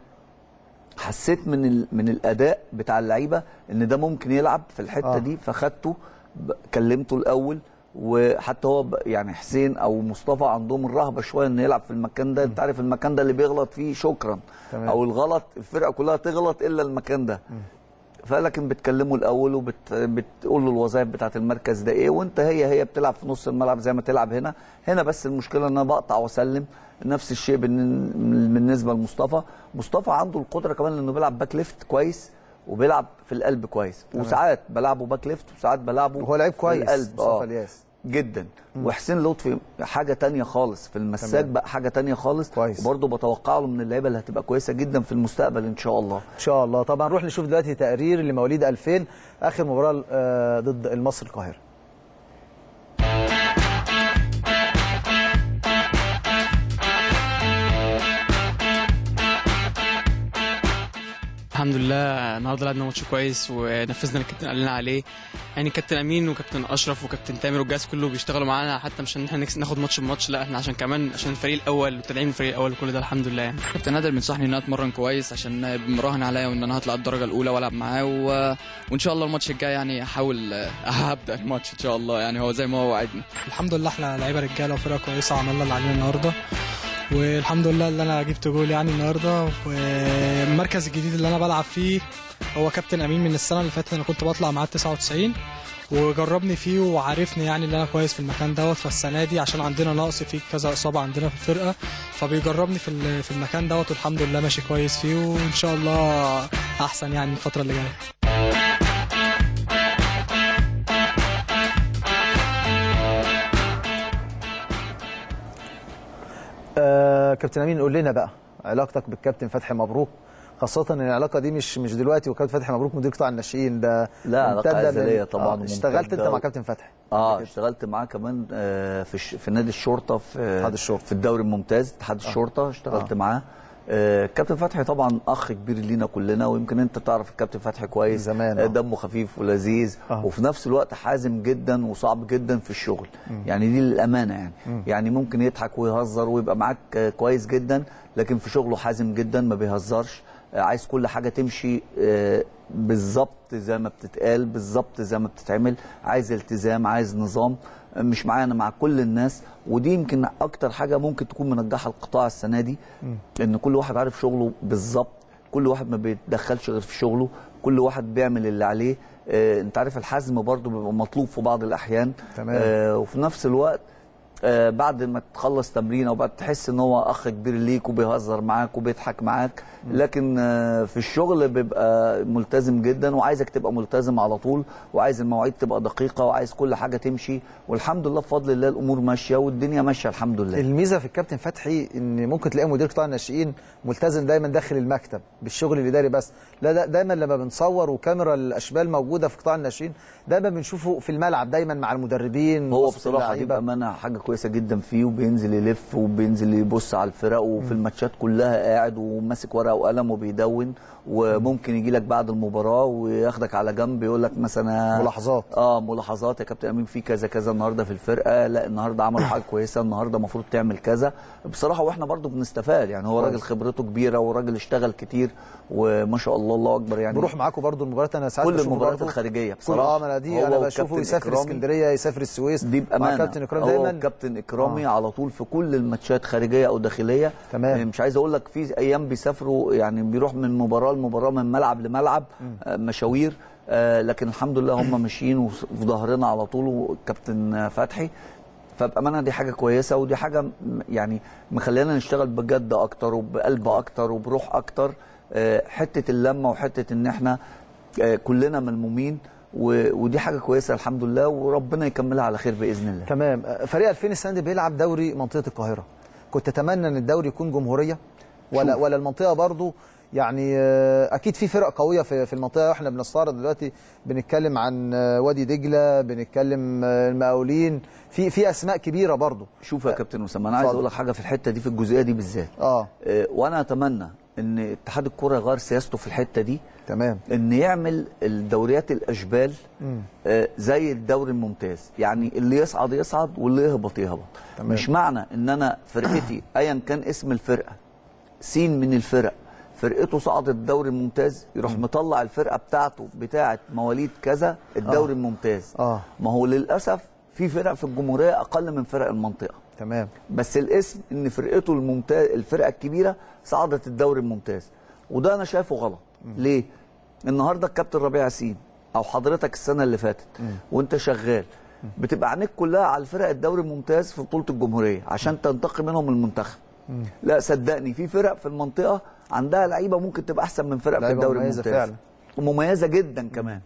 حسيت من ال... من الاداء بتاع اللعيبه ان ده ممكن يلعب في الحته آه. آه. دي فخدته ب... كلمته الاول وحتى هو ب... يعني حسين او مصطفى عندهم الرهبه شويه انه يلعب في المكان ده انت عارف المكان ده اللي بيغلط فيه شكرا تمام. او الغلط الفرقه كلها تغلط الا المكان ده فلكن بتكلمه الاول وبتقول له الوظائف بتاعت المركز ده ايه وانت هي هي بتلعب في نص الملعب زي ما تلعب هنا هنا بس المشكله ان انا بقطع واسلم نفس الشيء بالن- بالنسبه لمصطفى مصطفى عنده القدره كمان انه بيلعب باك ليفت كويس وبيلعب في القلب كويس تمام. وساعات بلعبه باك ليفت وساعات بلعبه هو لعيب في كويس القلب مصطفى اه الياس جدا وحسين لطفي حاجه تانية خالص في المساك تمام. بقى حاجه تانية خالص كويس. وبرضه بتوقع له من اللعيبه اللي هتبقى كويسه جدا في المستقبل ان شاء الله ان شاء الله طبعا نروح نشوف دلوقتي تقرير لمواليد 2000 اخر مباراه آه، ضد المصري القاهره الحمد لله النهارده لعبنا ماتش كويس ونفذنا اللي الكابتن قال لنا عليه يعني كابتن امين وكابتن اشرف وكابتن تامر والجهاز كله بيشتغلوا معانا حتى مش ان احنا نكس- ناخد ماتش بماتش لا احنا عشان كمان عشان الفريق الاول وتدعيم الفريق الاول وكل ده الحمد لله يعني كابتن نادر بينصحني ان انا اتمرن كويس عشان مراهن عليا وان انا هطلع الدرجه الاولى والعب معاه و... وان شاء الله الماتش الجاي يعني احاول آه، هبدا الماتش ان شاء الله يعني هو زي ما هو وعدني الحمد لله احنا لعيبه رجاله وفرقه كويسه وعملنا اللي علينا النهارده والحمد لله اللي انا جبت جول يعني النهارده والمركز الجديد اللي انا بلعب فيه هو كابتن امين من السنه اللي فاتت انا كنت بطلع معاه 99 وجربني فيه وعارفني يعني ان انا كويس في المكان دوت فالسنه دي عشان عندنا نقص فيه كذا اصابه عندنا في الفرقه فبيجربني في ال- في المكان دوت والحمد لله ماشي كويس فيه وان شاء الله احسن يعني الفتره اللي جايه آه كابتن امين قول لنا بقى علاقتك بالكابتن فتحي مبروك خاصة ان العلاقة دي مش مش دلوقتي وكابتن فتحي مبروك مدير قطاع الناشئين ده لا علاقه ممتدة من- ازليه طبعا آه اشتغلت انت وممتدة مع و- كابتن فتحي اه اشتغلت معاه كمان آه، في الش- في نادي الشرطه في اتحاد الشرطة. في الدوري الممتاز اتحاد الشرطه اشتغلت آه. معاه آه، كابتن فتحي طبعا اخ كبير لينا كلنا ويمكن انت تعرف الكابتن فتحي كويس زمان، آه، آه. دمه خفيف ولذيذ آه. وفي نفس الوقت حازم جدا وصعب جدا في الشغل يعني دي للامانه يعني مم. يعني ممكن يضحك ويهزر ويبقى معاك آه، كويس جدا لكن في شغله حازم جدا ما بيهزرش آه، عايز كل حاجه تمشي آه، بالظبط زي ما بتتقال بالظبط زي ما بتتعمل عايز التزام عايز نظام آه، مش معايا انا مع كل الناس ودي يمكن اكتر حاجه ممكن تكون منجحه القطاع السنه دي ان كل واحد عارف شغله بالظبط كل واحد ما بيتدخلش غير في شغله كل واحد بيعمل اللي عليه آه انت عارف الحزم برضو بيبقى مطلوب في بعض الاحيان تمام. آه وفي نفس الوقت آه بعد ما تخلص تمرين او بعد تحس ان هو اخ كبير ليك وبيهزر معاك وبيضحك معاك لكن آه في الشغل بيبقى ملتزم جدا وعايزك تبقى ملتزم على طول وعايز المواعيد تبقى دقيقه وعايز كل حاجه تمشي والحمد لله بفضل الله الامور ماشيه والدنيا ماشيه الحمد لله الميزه في الكابتن فتحي ان ممكن تلاقي مدير قطاع الناشئين ملتزم دايما داخل المكتب بالشغل الاداري بس لا لا دايما لما بنصور وكاميرا الاشبال موجوده في قطاع الناشئين دايما بنشوفه في الملعب دايما مع المدربين هو وسط بصراحه دي اللعيبة. بامانه حاجه كويسه جدا فيه وبينزل يلف وبينزل يبص على الفرق وفي الماتشات كلها قاعد وماسك ورقه وقلم وبيدون وممكن يجي لك بعد المباراه وياخدك على جنب يقول لك مثلا ملاحظات. اه ملاحظات يا كابتن امين في كذا كذا النهارده في الفرقه لا النهارده عملوا حاجه كويسه النهارده المفروض تعمل كذا بصراحه واحنا برضو بنستفاد يعني هو كويس. راجل خبرته كبيره وراجل اشتغل كتير وما شاء الله الله اكبر يعني بروح معاكم برضو المباريات انا ساعات كل بشوفه المباريات برضو الخارجيه كل بصراحه اه ما انا دي هو انا بشوفه والكابتن يسافر إكرامي. اسكندريه يسافر السويس دي مع بامانه كابتن اكرام هو دايما كابتن اكرامي آه. على طول في كل الماتشات خارجيه او داخليه تمام. مش عايز اقول لك في ايام بيسافروا يعني بيروح من مباراه لمباراه من ملعب لملعب آه مشاوير آه لكن الحمد لله هم ماشيين وفي ظهرنا على طول والكابتن فتحي فبامانه دي حاجه كويسه ودي حاجه م- يعني مخلينا نشتغل بجد اكتر وبقلب اكتر وبروح اكتر آه حته اللمه وحته ان احنا آه كلنا ملمومين و- ودي حاجه كويسه الحمد لله وربنا يكملها على خير باذن الله تمام فريق 2000 السنه دي بيلعب دوري منطقه القاهره كنت تتمنى ان الدوري يكون جمهوريه ولا شوف. ولا المنطقه برضو يعني آه، اكيد في فرق قويه في في المنطقه واحنا بنستعرض دلوقتي بنتكلم عن آه، وادي دجله بنتكلم آه، المقاولين في في اسماء كبيره برضو شوف يا كابتن اسامه انا عايز اتفضل. اقول لك حاجه في الحته دي في الجزئيه دي بالذات اه آه، وانا اتمنى ان اتحاد الكره يغير سياسته في الحته دي تمام ان يعمل الدوريات الاشبال مم. آه، زي الدوري الممتاز يعني اللي يصعد يصعد واللي يهبط يهبط تمام. مش معنى ان انا فرقتي ايا كان اسم الفرقه سين من الفرق فرقته صعدت الدوري الممتاز يروح مطلع الفرقه بتاعته بتاعه مواليد كذا الدوري آه. الممتاز اه ما هو للاسف في فرق في الجمهوريه اقل من فرق المنطقه تمام بس الاسم ان فرقته الممتاز الفرقه الكبيره صعدت الدوري الممتاز وده انا شايفه غلط ليه النهارده الكابتن ربيع ياسين او حضرتك السنه اللي فاتت وانت شغال بتبقى عينيك كلها على الفرق الدوري الممتاز في بطوله الجمهوريه عشان تنتقي منهم المنتخب لا صدقني في فرق في المنطقه عندها لعيبه ممكن تبقى احسن من فرق في لعيبة الدوري مميزة الممتاز فعلا. ومميزه جدا كمان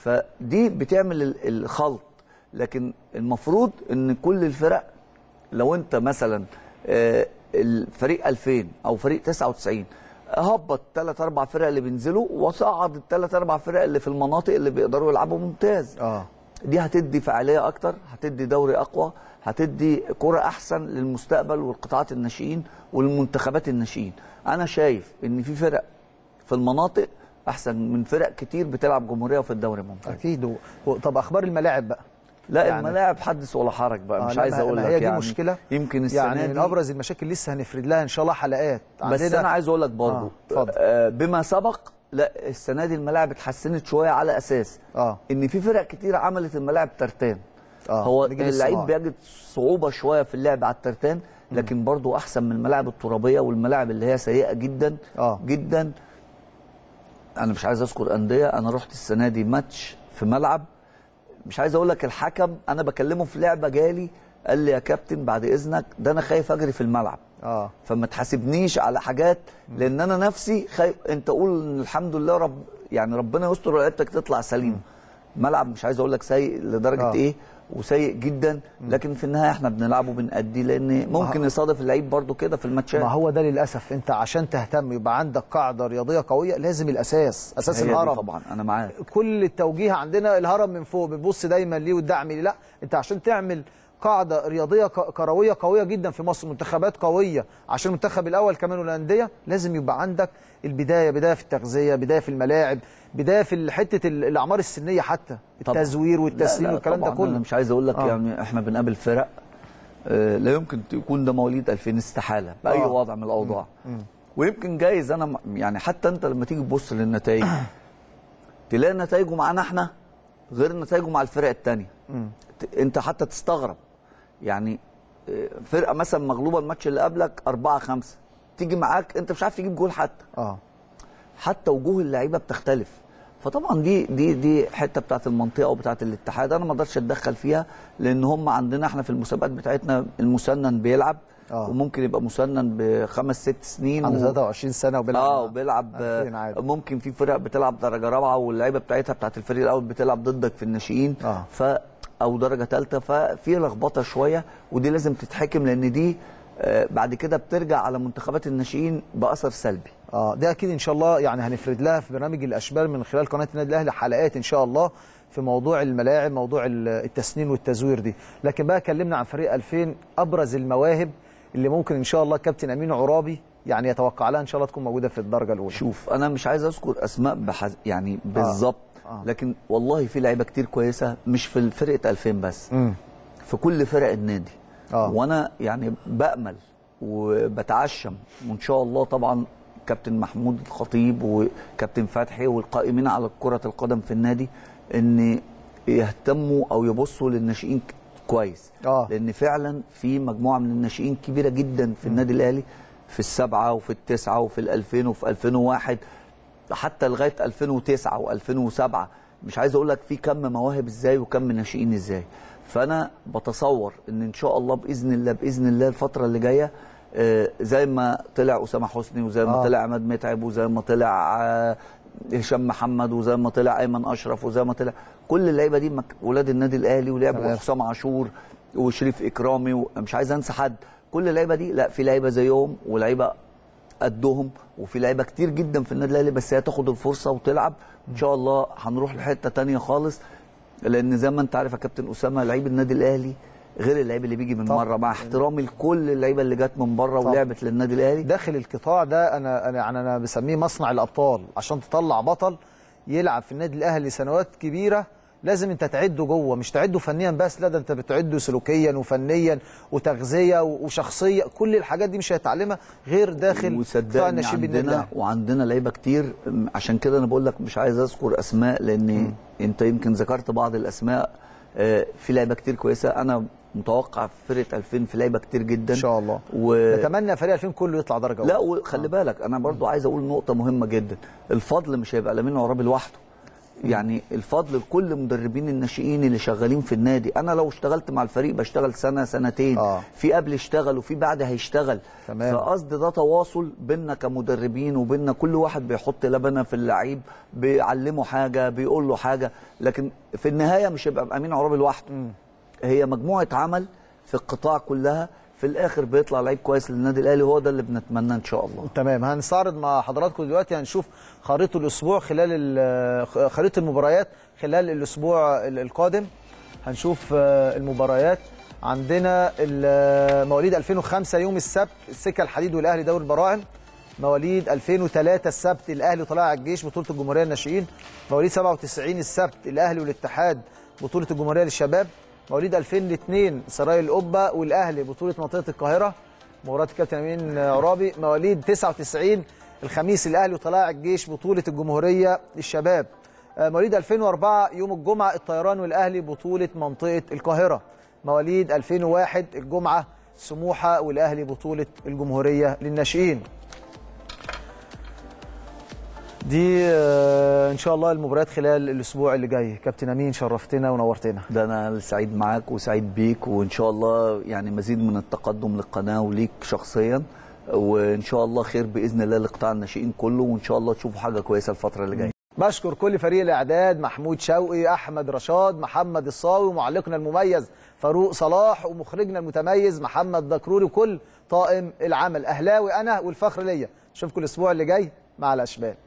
فدي بتعمل ال- الخلط لكن المفروض ان كل الفرق لو انت مثلا آه، الفريق 2000 او فريق 99 هبط ثلاث اربع فرق اللي بينزلوا وصعد الثلاث اربع فرق اللي في المناطق اللي بيقدروا يلعبوا ممتاز اه دي هتدي فعاليه اكتر هتدي دوري اقوى هتدي كره احسن للمستقبل والقطاعات الناشئين والمنتخبات الناشئين انا شايف ان في فرق في المناطق احسن من فرق كتير بتلعب جمهوريه في الدوري الممتاز اكيد و... و... طب اخبار الملاعب بقى لا يعني- يعني الملاعب حدث ولا حرج بقى آه، مش لا، عايز ما- اقول ما لك هي دي يعني مشكله يمكن السنه يعني دي من ابرز المشاكل لسه هنفرد لها ان شاء الله حلقات بس عندنا- انا عايز اقول لك برضه آه، اتفضل. آه بما سبق لا السنه دي الملاعب اتحسنت شويه على اساس اه ان في فرق كتير عملت الملاعب ترتان اه هو نيجي اللعيب للصناعة. بيجد صعوبه شويه في اللعب على الترتان لكن برضه احسن من الملاعب الترابيه والملاعب اللي هي سيئه جدا اه جدا انا مش عايز اذكر انديه انا رحت السنه دي ماتش في ملعب مش عايز اقول لك الحكم انا بكلمه في لعبه جالي قال لي يا كابتن بعد اذنك ده انا خايف اجري في الملعب اه فما تحاسبنيش على حاجات لان انا نفسي خايف انت قول إن الحمد لله رب يعني ربنا يستر ولعبتك تطلع سليمه ملعب مش عايز اقول لك سيء لدرجه آه. آه. ايه وسيء جدا لكن في النهايه احنا بنلعبه بنأدي لان ممكن يصادف اللعيب برضو كده في الماتشات ما هو ده للاسف انت عشان تهتم يبقى عندك قاعده رياضيه قويه لازم الاساس اساس هي دي الهرم طبعا انا معاك كل التوجيه عندنا الهرم من فوق بنبص دايما ليه والدعم ليه لا انت عشان تعمل قاعده رياضيه ك- كرويه قويه جدا في مصر منتخبات قويه عشان المنتخب الاول كمان والانديه لازم يبقى عندك البدايه بدايه في التغذيه بدايه في الملاعب بدايه في حته ال- الاعمار السنيه حتى طبعاً. التزوير والتسليم لا لا والكلام ده طبعاً كله انا مش عايز اقول لك آه. يعني احنا بنقابل فرق آه، لا يمكن يكون ده مواليد 2000 استحاله باي آه. وضع من الاوضاع مم. ويمكن جايز انا م- يعني حتى انت لما تيجي تبص للنتائج تلاقي نتائجه معانا احنا غير نتائجه مع الفرق الثانيه مم. انت حتى تستغرب يعني آه، فرقه مثلا مغلوبه الماتش اللي قبلك 4 5 تيجي معاك انت مش عارف تجيب جول حتى اه حتى وجوه اللعيبه بتختلف فطبعا دي دي دي حته بتاعت المنطقه وبتاعت الاتحاد انا ما اقدرش اتدخل فيها لان هم عندنا احنا في المسابقات بتاعتنا المسنن بيلعب آه. وممكن يبقى مسنن بخمس ست سنين عنده و- 23 سنه وبيلعب اه مع وبيلعب ألفين عادي. ممكن في فرق بتلعب درجه رابعه واللعيبه بتاعتها بتاعت الفريق الاول بتلعب ضدك في الناشئين آه. ف او درجه ثالثه ففي لخبطه شويه ودي لازم تتحكم لان دي آه، بعد كده بترجع على منتخبات الناشئين باثر سلبي اه ده اكيد ان شاء الله يعني هنفرد لها في برنامج الاشبال من خلال قناه النادي الاهلي حلقات ان شاء الله في موضوع الملاعب موضوع ال- التسنين والتزوير دي لكن بقى كلمنا عن فريق 2000 ابرز المواهب اللي ممكن ان شاء الله كابتن امين عرابي يعني يتوقع لها ان شاء الله تكون موجوده في الدرجه الاولى شوف انا مش عايز اذكر اسماء بحز... يعني بالظبط آه. لكن والله في لعيبه كتير كويسه مش في فرقه 2000 بس مم. في كل فرق النادي آه. وانا يعني بامل وبتعشم وان شاء الله طبعا كابتن محمود الخطيب وكابتن فتحي والقائمين على كره القدم في النادي ان يهتموا او يبصوا للناشئين ك- كويس آه. لان فعلا في مجموعه من الناشئين كبيره جدا في النادي الاهلي في السبعه وفي التسعه وفي الألفين وفي 2001 حتى لغايه 2009 و2007 مش عايز اقول لك في كم مواهب ازاي وكم ناشئين ازاي فانا بتصور ان ان شاء الله باذن الله باذن الله الفتره اللي جايه آه، زي ما طلع اسامه حسني وزي ما آه. طلع عماد متعب وزي ما طلع آه، هشام محمد وزي ما طلع ايمن اشرف وزي ما طلع كل اللعيبه دي مك- ولاد النادي الاهلي ولعبوا تمام. حسام عاشور وشريف اكرامي ومش عايز انسى حد كل اللعيبه دي لا في لعيبه زيهم ولعيبه قدهم وفي لعيبه كتير جدا في النادي الاهلي بس هي تاخد الفرصه وتلعب ان شاء الله هنروح لحته تانية خالص لان زي ما انت عارف يا كابتن اسامه لعيب النادي الاهلي غير اللعيب اللي بيجي من طبعا. مره مع احترامي لكل اللعيبه اللي جت من بره طبعا. ولعبت للنادي الاهلي داخل القطاع ده انا انا يعني انا بسميه مصنع الابطال عشان تطلع بطل يلعب في النادي الاهلي سنوات كبيره لازم انت تعده جوه مش تعده فنيا بس لا ده انت بتعده سلوكيا وفنيا وتغذيه وشخصيه كل الحاجات دي مش هيتعلمها غير داخل قطاع وصدقني الناشئين بالنادي عندنا الاهلي وعندنا لعيبه كتير م- عشان كده انا بقول لك مش عايز اذكر اسماء لان انت يمكن ذكرت بعض الاسماء آه، في لعيبه كتير كويسه انا متوقع في فرقه 2000 في لعيبه كتير جدا ان شاء الله و... نتمنى فريق 2000 كله يطلع درجه لا أولى. وخلي بالك انا برضو عايز اقول نقطه مهمه جدا الفضل مش هيبقى لامين عرابي لوحده يعني الفضل لكل مدربين الناشئين اللي شغالين في النادي انا لو اشتغلت مع الفريق بشتغل سنه سنتين آه. في قبل اشتغل وفي بعد هيشتغل تمام. فقصد ده تواصل بيننا كمدربين وبيننا كل واحد بيحط لبنه في اللعيب بيعلمه حاجه بيقول له حاجه لكن في النهايه مش هيبقى امين عرابي لوحده هي مجموعه عمل في القطاع كلها في الاخر بيطلع لعيب كويس للنادي الاهلي هو ده اللي بنتمناه ان شاء الله تمام هنستعرض مع حضراتكم دلوقتي هنشوف خريطه الاسبوع خلال ال- خريطه المباريات خلال الاسبوع ال- القادم هنشوف آه، المباريات عندنا ال- مواليد 2005 يوم السبت السكه الحديد والاهلي دوري البراعم مواليد 2003 السبت الاهلي وطلائع الجيش بطوله الجمهوريه للناشئين مواليد 97 السبت الاهلي والاتحاد بطوله الجمهوريه للشباب مواليد 2002 سراي القبه والاهلي بطوله منطقه القاهره مباراه الكابتن امين عرابي مواليد 99 الخميس الاهلي وطلائع الجيش بطوله الجمهوريه للشباب آه، مواليد 2004 يوم الجمعه الطيران والاهلي بطوله منطقه القاهره مواليد 2001 الجمعه سموحه والاهلي بطوله الجمهوريه للناشئين دي آه، ان شاء الله المباريات خلال الاسبوع اللي جاي كابتن امين شرفتنا ونورتنا ده انا سعيد معاك وسعيد بيك وان شاء الله يعني مزيد من التقدم للقناه وليك شخصيا وان شاء الله خير باذن الله لقطاع الناشئين كله وان شاء الله تشوفوا حاجه كويسه الفتره اللي جايه بشكر كل فريق الاعداد محمود شوقي احمد رشاد محمد الصاوي ومعلقنا المميز فاروق صلاح ومخرجنا المتميز محمد دكروري وكل طاقم العمل اهلاوي انا والفخر ليا اشوفكم الاسبوع اللي جاي مع الاشبال